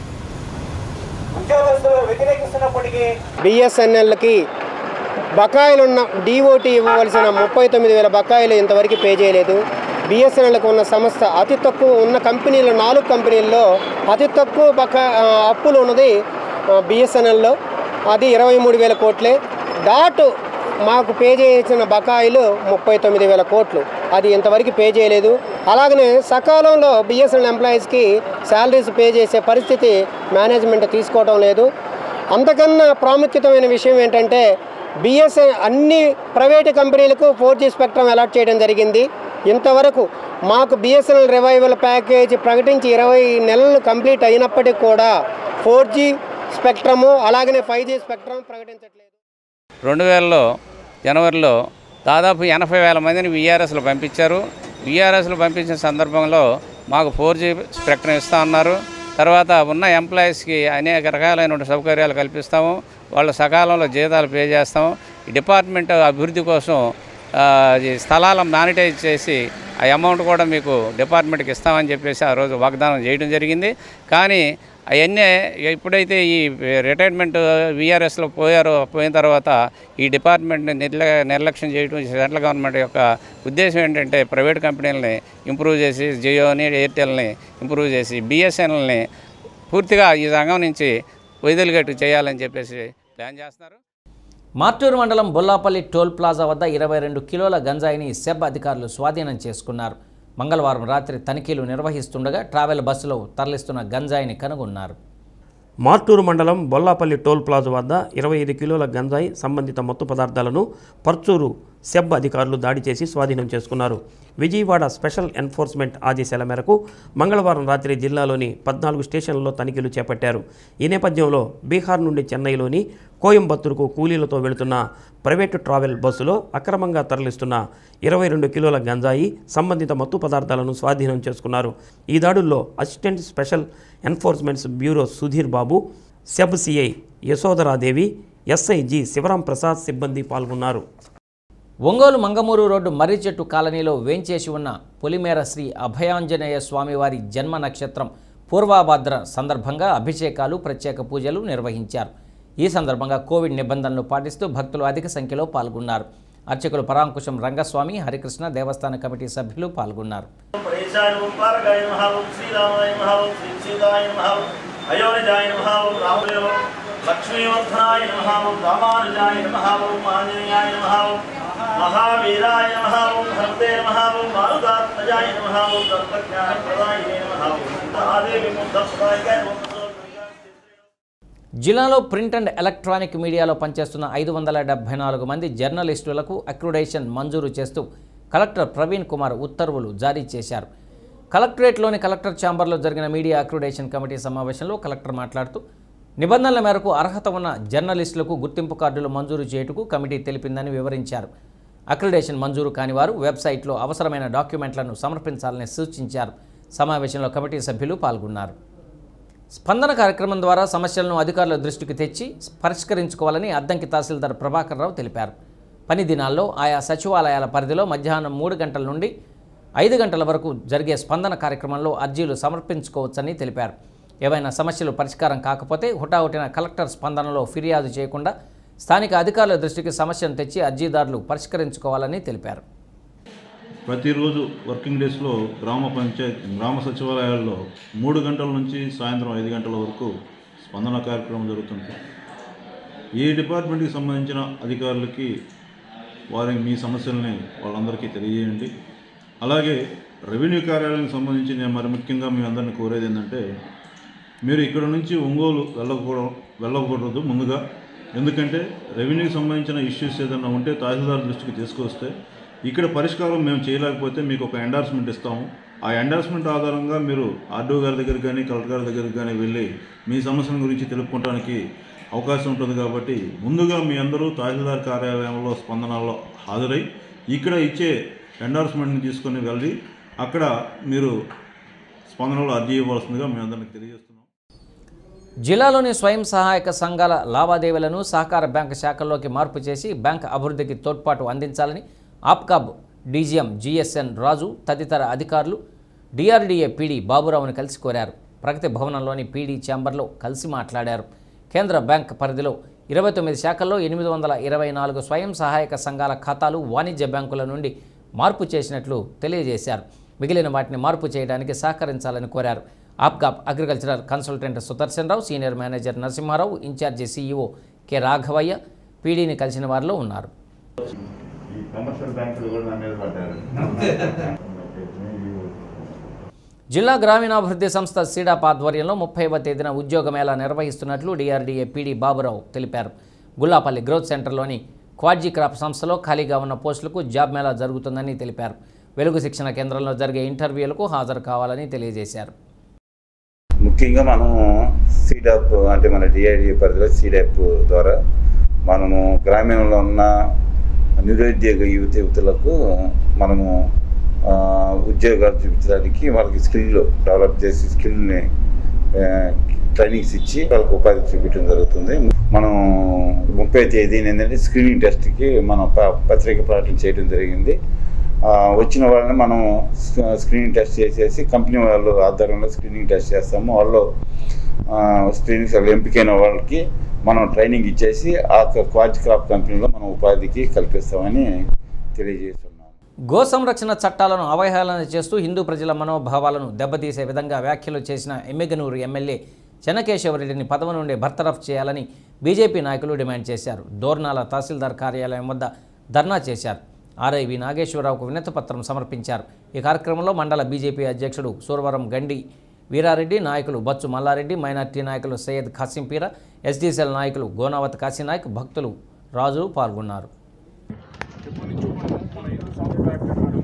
ఉద్యోగస్తులు వ్యతిరేకిస్తున్నప్పటికీ బిఎస్ఎన్ఎల్కి బకాయిలున్న డిఓటి ఇవ్వవలసిన ముప్పై తొమ్మిది వేల బకాయిలు ఇంతవరకు పే చేయలేదు బిఎస్ఎన్ఎల్కి ఉన్న సంస్థ అతి తక్కువ ఉన్న కంపెనీలు నాలుగు కంపెనీల్లో అతి తక్కువ బకా ఆ, అప్పులు ఉన్నది బిఎస్ఎన్ఎల్లో అది ఇరవై మూడు వేల కోట్లే డాట్ మాకు పే చేసిన బకాయిలు ముప్పై తొమ్మిది వేల కోట్లు అది ఇంతవరకు పే చేయలేదు అలాగనే సకాలంలో బిఎస్ఎన్ఎల్ ఎంప్లాయీస్కి శాలరీస్ పే చేసే పరిస్థితి మేనేజ్మెంట్ తీసుకోవడం లేదు అంతకన్నా ప్రాముఖ్యతమైన విషయం ఏంటంటే బిఎస్ఎన్ అన్ని ప్రైవేటు కంపెనీలకు ఫోర్ జీ స్పెక్ట్రమ్ అలాట్ చేయడం జరిగింది ఇంతవరకు మాకు బిఎస్ఎన్ఎల్ రివైవల్ ప్యాకేజ్ ప్రకటించి ఇరవై నెలలు కంప్లీట్ అయినప్పటికీ కూడా ఫోర్ జీ స్పెక్ట్రము అలాగనే ఫైవ్ జీ స్పెక్ట్రమ్ ప్రకటించట్లేదు రెండు వేలలో జనవరిలో దాదాపు ఎనభై వేల మందిని విఆర్ఎస్లు పంపించారు విఆర్ఎస్లు పంపించిన సందర్భంలో మాకు ఫోర్ జీ స్పెక్ట్రం ఇస్తా ఉన్నారు తర్వాత ఉన్న ఎంప్లాయీస్కి అనేక రకాలైన సౌకర్యాలు కల్పిస్తాము వాళ్ళు సకాలంలో జీతాలు పే చేస్తాము ఈ డిపార్ట్మెంట్ అభివృద్ధి కోసం ఆ, ఈ స్థలాలను మానిటైజ్ చేసి ఆ అమౌంట్ కూడా మీకు డిపార్ట్మెంట్కి ఇస్తామని చెప్పేసి ఆ రోజు వాగ్దానం చేయడం జరిగింది కానీ అవన్నీ ఎప్పుడైతే ఈ రిటైర్మెంట్ విఆర్ఎస్లో పోయారో పోయిన తర్వాత ఈ డిపార్ట్మెంట్ని నిర్ల నిర్లక్ష్యం చేయడం సెంట్రల్ గవర్నమెంట్ యొక్క ఉద్దేశం ఏంటంటే ప్రైవేట్ కంపెనీలని ఇంప్రూవ్ చేసి జియోని ఎయిర్టెల్ని ఇంప్రూవ్ చేసి బిఎస్ఎన్ఎల్ని పూర్తిగా ఈ రంగం నుంచి వదిలిగట్టు చేయాలని చెప్పేసి ప్లాన్ చేస్తున్నారు మార్టూరు మండలం బొల్లాపల్లి టోల్ ప్లాజా వద్ద ఇరవై రెండు కిలోల గంజాయిని సెబ్ అధికారులు స్వాధీనం చేసుకున్నారు మంగళవారం రాత్రి తనిఖీలు నిర్వహిస్తుండగా ట్రావెల్ బస్సులో తరలిస్తున్న గంజాయిని కనుగొన్నారు మార్టూరు మండలం బొల్లాపల్లి టోల్ ప్లాజా వద్ద ఇరవై ఐదు కిలోల గంజాయి సంబంధిత మత్తు పదార్థాలను పర్చూరు సెబ్ అధికారులు దాడి చేసి స్వాధీనం చేసుకున్నారు విజయవాడ స్పెషల్ ఎన్ఫోర్స్మెంట్ ఆదేశాల మేరకు మంగళవారం రాత్రి జిల్లాలోని పద్నాలుగు స్టేషన్లలో తనిఖీలు చేపట్టారు ఈ నేపథ్యంలో బీహార్ నుండి చెన్నైలోని కోయంబత్తూరుకు కూలీలతో వెళుతున్న ప్రైవేటు ట్రావెల్ బస్సులో అక్రమంగా తరలిస్తున్న ఇరవై రెండు కిలోల గంజాయి సంబంధిత మత్తు పదార్థాలను స్వాధీనం చేసుకున్నారు ఈ దాడుల్లో assistant special enforcements bureau Sudhir Babu SEB CI Yashodharadevi SI G Sivaram Prasad సిబ్బంది పాల్గొన్నారు ఒంగోలు మంగమూరు రోడ్డు మర్రి చెట్టు కాలనీలో వేంచేసి ఉన్న పొలిమేర శ్రీ అభయాంజనేయ స్వామివారి జన్మ నక్షత్రం పూర్వాభాద్ర సందర్భంగా అభిషేకాలు ప్రత్యేక పూజలు నిర్వహించారు ఈ సందర్భంగా కోవిడ్ నిబంధనలు పాటిస్తూ భక్తులు అధిక సంఖ్యలో పాల్గొన్నారు అర్చకులు పరాంకుశం రంగస్వామి హరికృష్ణ దేవస్థాన కమిటీ సభ్యులు పాల్గొన్నారు పరేశాయ ఓం పారగాయ నమః ఓం శ్రీరామాయ నమః ఓం శ్రీ సీతాయ నమః ఓం అయోనిజాయ నమః ఓం రామదేవ లక్ష్మీవర్ధనాయ నమః ఓం రామానుజాయ నమః ఓం ఆంజనేయాయ నమః ఓం మహావీరాయ నమః ఓం హనుమతే నమః ఓం మారుతాత్మజాయ నమః ఓం తత్వజ్ఞాన ప్రదాయినే నమః ఓం సీతాదేవి ముద్దప్రదాయకాయ నమః జిల్లాలో ప్రింట్ అండ్ ఎలక్ట్రానిక్ మీడియాలో పనిచేస్తున్న ఐదు వందల డెబ్బై నాలుగు మంది జర్నలిస్టులకు అక్రిడేషన్ మంజూరు చేస్తూ కలెక్టర్ ప్రవీణ్ కుమార్ ఉత్తర్వులు జారీ చేశారు కలెక్టరేట్లోని కలెక్టర్ ఛాంబర్లో జరిగిన మీడియా అక్రిడేషన్ కమిటీ సమావేశంలో కలెక్టర్ మాట్లాడుతూ నిబంధనల మేరకు అర్హత ఉన్న జర్నలిస్టులకు గుర్తింపు కార్డులు మంజూరు చేయుటకు కమిటీ తెలిపిందని వివరించారు అక్రిడేషన్ మంజూరు కాని వారు వెబ్సైట్లో అవసరమైన డాక్యుమెంట్లను సమర్పించాలని సూచించారు సమావేశంలో కమిటీ సభ్యులు పాల్గొన్నారు స్పందన కార్యక్రమం ద్వారా సమస్యలను అధికారుల దృష్టికి తెచ్చి పరిష్కరించుకోవాలని అద్దంకి తహసీల్దార్ ప్రభాకర్ రావు తెలిపారు పని దినాల్లో ఆయా సచివాలయాల పరిధిలో మధ్యాహ్నం మూడు గంటల నుండి ఐదు గంటల వరకు జరిగే స్పందన కార్యక్రమంలో అర్జీలు సమర్పించుకోవచ్చని తెలిపారు ఏవైనా సమస్యలు పరిష్కారం కాకపోతే హుటాహుటిన కలెక్టర్ స్పందనలో ఫిర్యాదు చేయకుండా స్థానిక అధికారుల దృష్టికి సమస్యను తెచ్చి అర్జీదారులు పరిష్కరించుకోవాలని తెలిపారు ప్రతిరోజు వర్కింగ్ డేస్లో గ్రామ పంచాయత్ గ్రామ సచివాలయాల్లో మూడు గంటల నుంచి సాయంత్రం ఐదు గంటల వరకు స్పందన కార్యక్రమం జరుగుతుంది ఈ డిపార్ట్మెంట్కి సంబంధించిన అధికారులకి వారి మీ సమస్యల్ని వాళ్ళందరికీ తెలియజేయండి అలాగే రెవెన్యూ కార్యాలయానికి సంబంధించి నేను మరి ముఖ్యంగా మీ అందరిని కోరేది ఏంటంటే మీరు ఇక్కడ నుంచి ఒంగోలు వెళ్ళకూడదు వెళ్ళకూడదు ముందుగా ఎందుకంటే రెవెన్యూకి సంబంధించిన ఇష్యూస్ ఏదైనా ఉంటే తహసీల్దార్ దృష్టికి తీసుకొస్తే ఇక్కడ పరిష్కారం మేము చేయలేకపోతే మీకు ఒక ఎండార్స్మెంట్ ఇస్తాము ఆ ఎండార్స్మెంట్ ఆధారంగా మీరు ఆర్డీఓ గారి దగ్గరికి కానీ కలెక్టర్ గారి దగ్గరికి కానీ వెళ్ళి మీ సమస్యల గురించి తెలుపుకోవడానికి అవకాశం ఉంటుంది కాబట్టి ముందుగా మీ అందరూ తహసీల్దార్ కార్యాలయంలో స్పందనలో హాజరై ఇక్కడ ఇచ్చే ఎండార్స్మెంట్ని తీసుకొని వెళ్ళి అక్కడ మీరు స్పందనలో అర్జీ ఇవ్వాల్సిందిగా మీ అందరికీ తెలియజేస్తున్నాం జిల్లాలోని స్వయం సహాయక సంఘాల లావాదేవీలను సహకార బ్యాంకు శాఖల్లోకి మార్పు చేసి బ్యాంక్ అభివృద్ధికి తోడ్పాటు అందించాలని ఆప్కాబ్ డీజీఎం జిఎస్ఎన్ రాజు తదితర అధికారులు డిఆర్డీఏ పీడీ బాబురావుని కలిసి కోరారు ప్రగతి భవనంలోని పీడీ ఛాంబర్లో కలిసి మాట్లాడారు కేంద్ర బ్యాంక్ పరిధిలో ఇరవై తొమ్మిది శాఖల్లో ఎనిమిది వందల ఇరవై నాలుగు స్వయం సహాయక సంఘాల ఖాతాలు వాణిజ్య బ్యాంకుల నుండి మార్పు చేసినట్లు తెలియజేశారు మిగిలిన వాటిని మార్పు చేయడానికి సహకరించాలని కోరారు Apcob agricultural consultant Sudarshan Rao senior manager Narasimharao incharge CEO K Raghavaiah పీడీని కలిసిన వారిలో ఉన్నారు ఈ కమర్షియల్ బ్యాంకులు కూడా నా మీద పడ్డారు జిల్లా గ్రామీణాభివృద్ధి సంస్థ సీడాప్ ఆధ్వర్యంలో ముప్పైవ తేదీన ఉద్యోగ మేళా నిర్వహిస్తున్నట్లు డిఆర్డీఏ పీడీ బాబురావు తెలిపారు గుల్లాపల్లి గ్రోత్ సెంటర్లోని క్వాడ్జీ క్రాప్ సంస్థలో ఖాళీగా ఉన్న పోస్టులకు జాబ్ మేళా జరుగుతుందని తెలిపారు వెలుగు శిక్షణ కేంద్రంలో జరిగే ఇంటర్వ్యూలకు హాజరు కావాలని తెలియజేశారు ముఖ్యంగా మనం సీడాప్ అంటే మన డిఐడి పరిధిలో సీడాప్ ద్వారా మనము గ్రామీణంలో ఉన్న నిరుద్యోగ యువత యువతులకు మనము ఆ, ఉద్యోగాలు చూపించడానికి వాళ్ళకి స్కిల్ డెవలప్ చేసి స్కిల్ని ట్రైనింగ్స్ ఇచ్చి వాళ్ళకి ఉపాధి చూపించడం జరుగుతుంది మనం ముప్పై తేదీన ఏంటంటే స్క్రీనింగ్ టెస్ట్కి మనం ప- పత్రిక ప్రకటన చేయడం జరిగింది ఆ, వచ్చిన వాళ్ళని మనం స్క్రీ- స్క్రీనింగ్ టెస్ట్ చేసేసి కంపెనీ వాళ్ళు ఆధారంలో స్క్రీనింగ్ టెస్ట్ చేస్తాము వాళ్ళు ఆ, స్క్రీనింగ్ వాళ్ళు ఎంపికైన వాళ్ళకి మనం ట్రైనింగ్ ఇచ్చేసి ఆ క్వాజ్ క్రాప్ కంపెనీలో మనం ఉపాధికి కల్పిస్తామని తెలియజేస్తున్నాం గో సంరక్షణ చట్టాలను అవహేళన చేస్తూ హిందూ ప్రజల మనోభావాలను దెబ్బతీసే విధంగా వ్యాఖ్యలు చేసిన ఎమ్మిగనూరు ఎమ్మెల్యే చెన్నకేశవరెడ్డిని పదవి నుండి బర్తరఫ్ చేయాలని బీజేపీ నాయకులు డిమాండ్ చేశారు దోర్నాల తహసీల్దార్ కార్యాలయం వద్ద ధర్నా చేశారు ఆర్ఐవి నాగేశ్వరరావుకు వినతిపత్రం సమర్పించారు ఈ కార్యక్రమంలో మండల బీజేపీ అధ్యక్షుడు సూరవరం గండి వీరారెడ్డి నాయకులు బచ్చు మల్లారెడ్డి మైనార్టీ నాయకులు సయ్యద్ ఖాసింపీర ఎస్డీసీఎల్ నాయకులు గోనావత్ కాశీనాయక్ భక్తులు రాజు పాల్గొన్నారు మన హిందూ సాంప్రదాయ ప్రకారము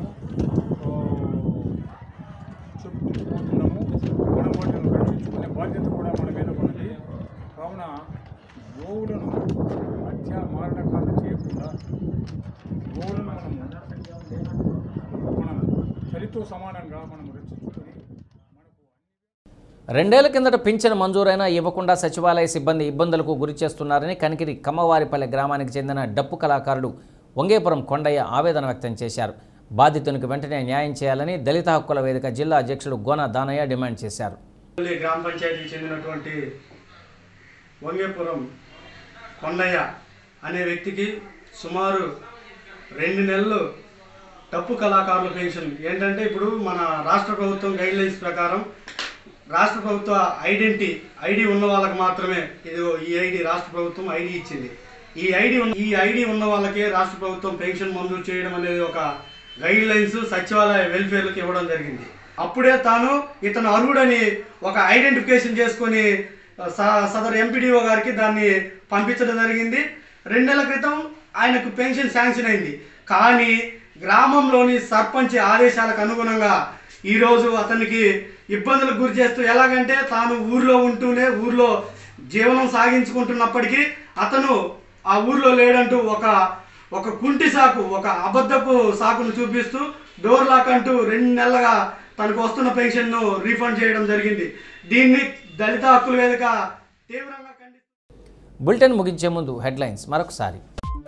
చెప్పుకుంటున్నాము మనం వాటిని రక్షించుకునే బాధ్యత కూడా మన మీద ఉన్నది కావున గోవులను హత్య మారణకాలు చేయకుండా గోవులను మనము మనం చలితో సమానంగా మనం రక్షించుకొని రెండేళ్ల కిందట పింఛను మంజూరైనా ఇవ్వకుండా సచివాలయ సిబ్బంది ఇబ్బందులకు గురి చేస్తున్నారని కనికిరి కమ్మవారిపల్లె గ్రామానికి చెందిన డప్పు కళాకారుడు వంగేపురం కొండయ్య ఆవేదన వ్యక్తం చేశారు బాధితునికి వెంటనే న్యాయం చేయాలని దళిత హక్కుల వేదిక జిల్లా అధ్యక్షుడు గోన దానయ్య డిమాండ్ చేశారు పల్లి గ్రామ పంచాయతీకి చెందినటువంటి వంగేపురం కొండయ్య అనే వ్యక్తికి సుమారు రెండు నెలలు తప్పు కళాకారుల పెన్షన్ ఏంటంటే ఇప్పుడు మన రాష్ట్ర ప్రభుత్వం గైడ్ లైన్స్ ప్రకారం రాష్ట్ర ప్రభుత్వ ఐడెంటిటీ ఐడి ఉన్న వాళ్ళకి మాత్రమే ఇది ఈ ఐడి రాష్ట్ర ప్రభుత్వం ఐడి ఇచ్చింది ఈ ఐడి ఉన్న ఈ ఐడి ఉన్న వాళ్ళకే రాష్ట్ర ప్రభుత్వం పెన్షన్ మంజూరు చేయడం అనేది ఒక గైడ్ లైన్స్ సచివాలయ వెల్ఫేర్లకు ఇవ్వడం జరిగింది అప్పుడే తాను ఇతను అర్హుడని ఒక ఐడెంటిఫికేషన్ చేసుకొని స- సదరు ఎంపీడీఓ గారికి దాన్ని పంపించడం జరిగింది రెండు నెలల క్రితం ఆయనకు పెన్షన్ శాంక్షన్ అయింది కానీ గ్రామంలోని సర్పంచ్ ఆదేశాలకు అనుగుణంగా ఈరోజు అతనికి ఇబ్బందులకు గురి చేస్తూ ఎలాగంటే తాను ఊర్లో ఉంటూనే ఊర్లో జీవనం సాగించుకుంటున్నప్పటికీ అతను ఆ ఊర్లో లేడంటూ ఒక ఒక కుంటి సాకు ఒక అబద్ధపు సాకును చూపిస్తూ డోర్ లాక్ అంటూ రెండు నెలలుగా తనకు వస్తున్న పెన్షన్ను రీఫండ్ చేయడం జరిగింది దీన్ని దళిత హక్కుల వేదిక తీవ్రంగా బులెటిన్ ముగించే ముందు హెడ్లైన్స్ మరొకసారి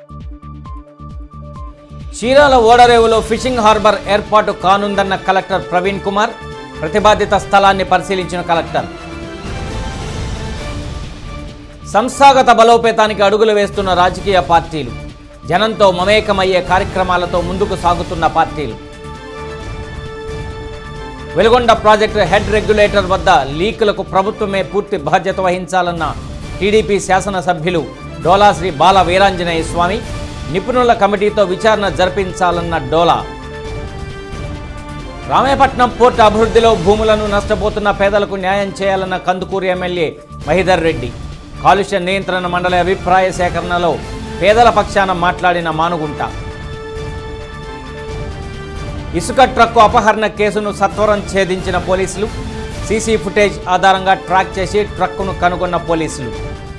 చీరాల ఓడరేవులో ఫిషింగ్ హార్బర్ ఏర్పాటు కానుందన్న కలెక్టర్ ప్రవీణ్ కుమార్ ప్రతిపాదిత స్థలాన్ని పరిశీలించిన కలెక్టర్ సంస్థాగత బలోపేతానికి అడుగులు వేస్తున్న రాజకీయ పార్టీలు జనంతో మమేకమయ్యే కార్యక్రమాలతో ముందుకు సాగుతున్న పార్టీలు వెలుగొండ ప్రాజెక్టు హెడ్ రెగ్యులేటర్ వద్ద లీకులకు ప్రభుత్వమే పూర్తి బాధ్యత వహించాలన్న టీడీపీ శాసనసభ్యులు డోలాశ్రీ బాల వీరాంజనేయ స్వామి నిపుణుల కమిటీతో విచారణ జరిపించాలన్న డోలా రామేపట్నం పోర్టు అభివృద్ధిలో భూములను నష్టపోతున్న పేదలకు న్యాయం చేయాలన్న కందుకూరు ఎమ్మెల్యే మహిదర్ రెడ్డి కాలుష్య నియంత్రణ మండలి అభిప్రాయ సేకరణలో పేదల పక్షాన మాట్లాడిన మానుగుంట ఇసుక ట్రక్కు అపహరణ కేసును సత్వరం ఛేదించిన పోలీసులు సీసీ ఫుటేజ్ ఆధారంగా ట్రాక్ చేసి ట్రక్కును కనుగొన్న పోలీసులు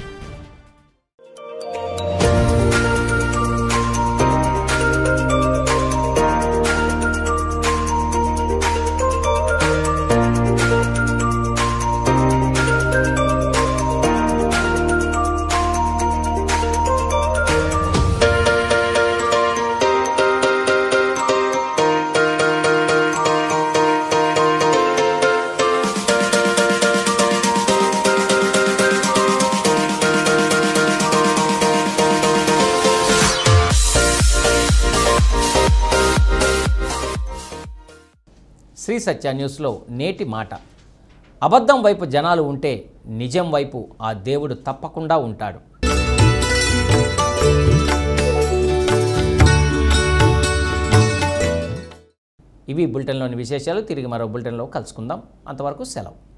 శ్రీ సత్య న్యూస్లో నేటి మాట అబద్ధం వైపు జనాలు ఉంటే నిజం వైపు ఆ దేవుడు తప్పకుండా ఉంటాడు ఇవి బులెటిన్లోని విశేషాలు తిరిగి మరో బులెటిన్లో కలుసుకుందాం అంతవరకు సెలవు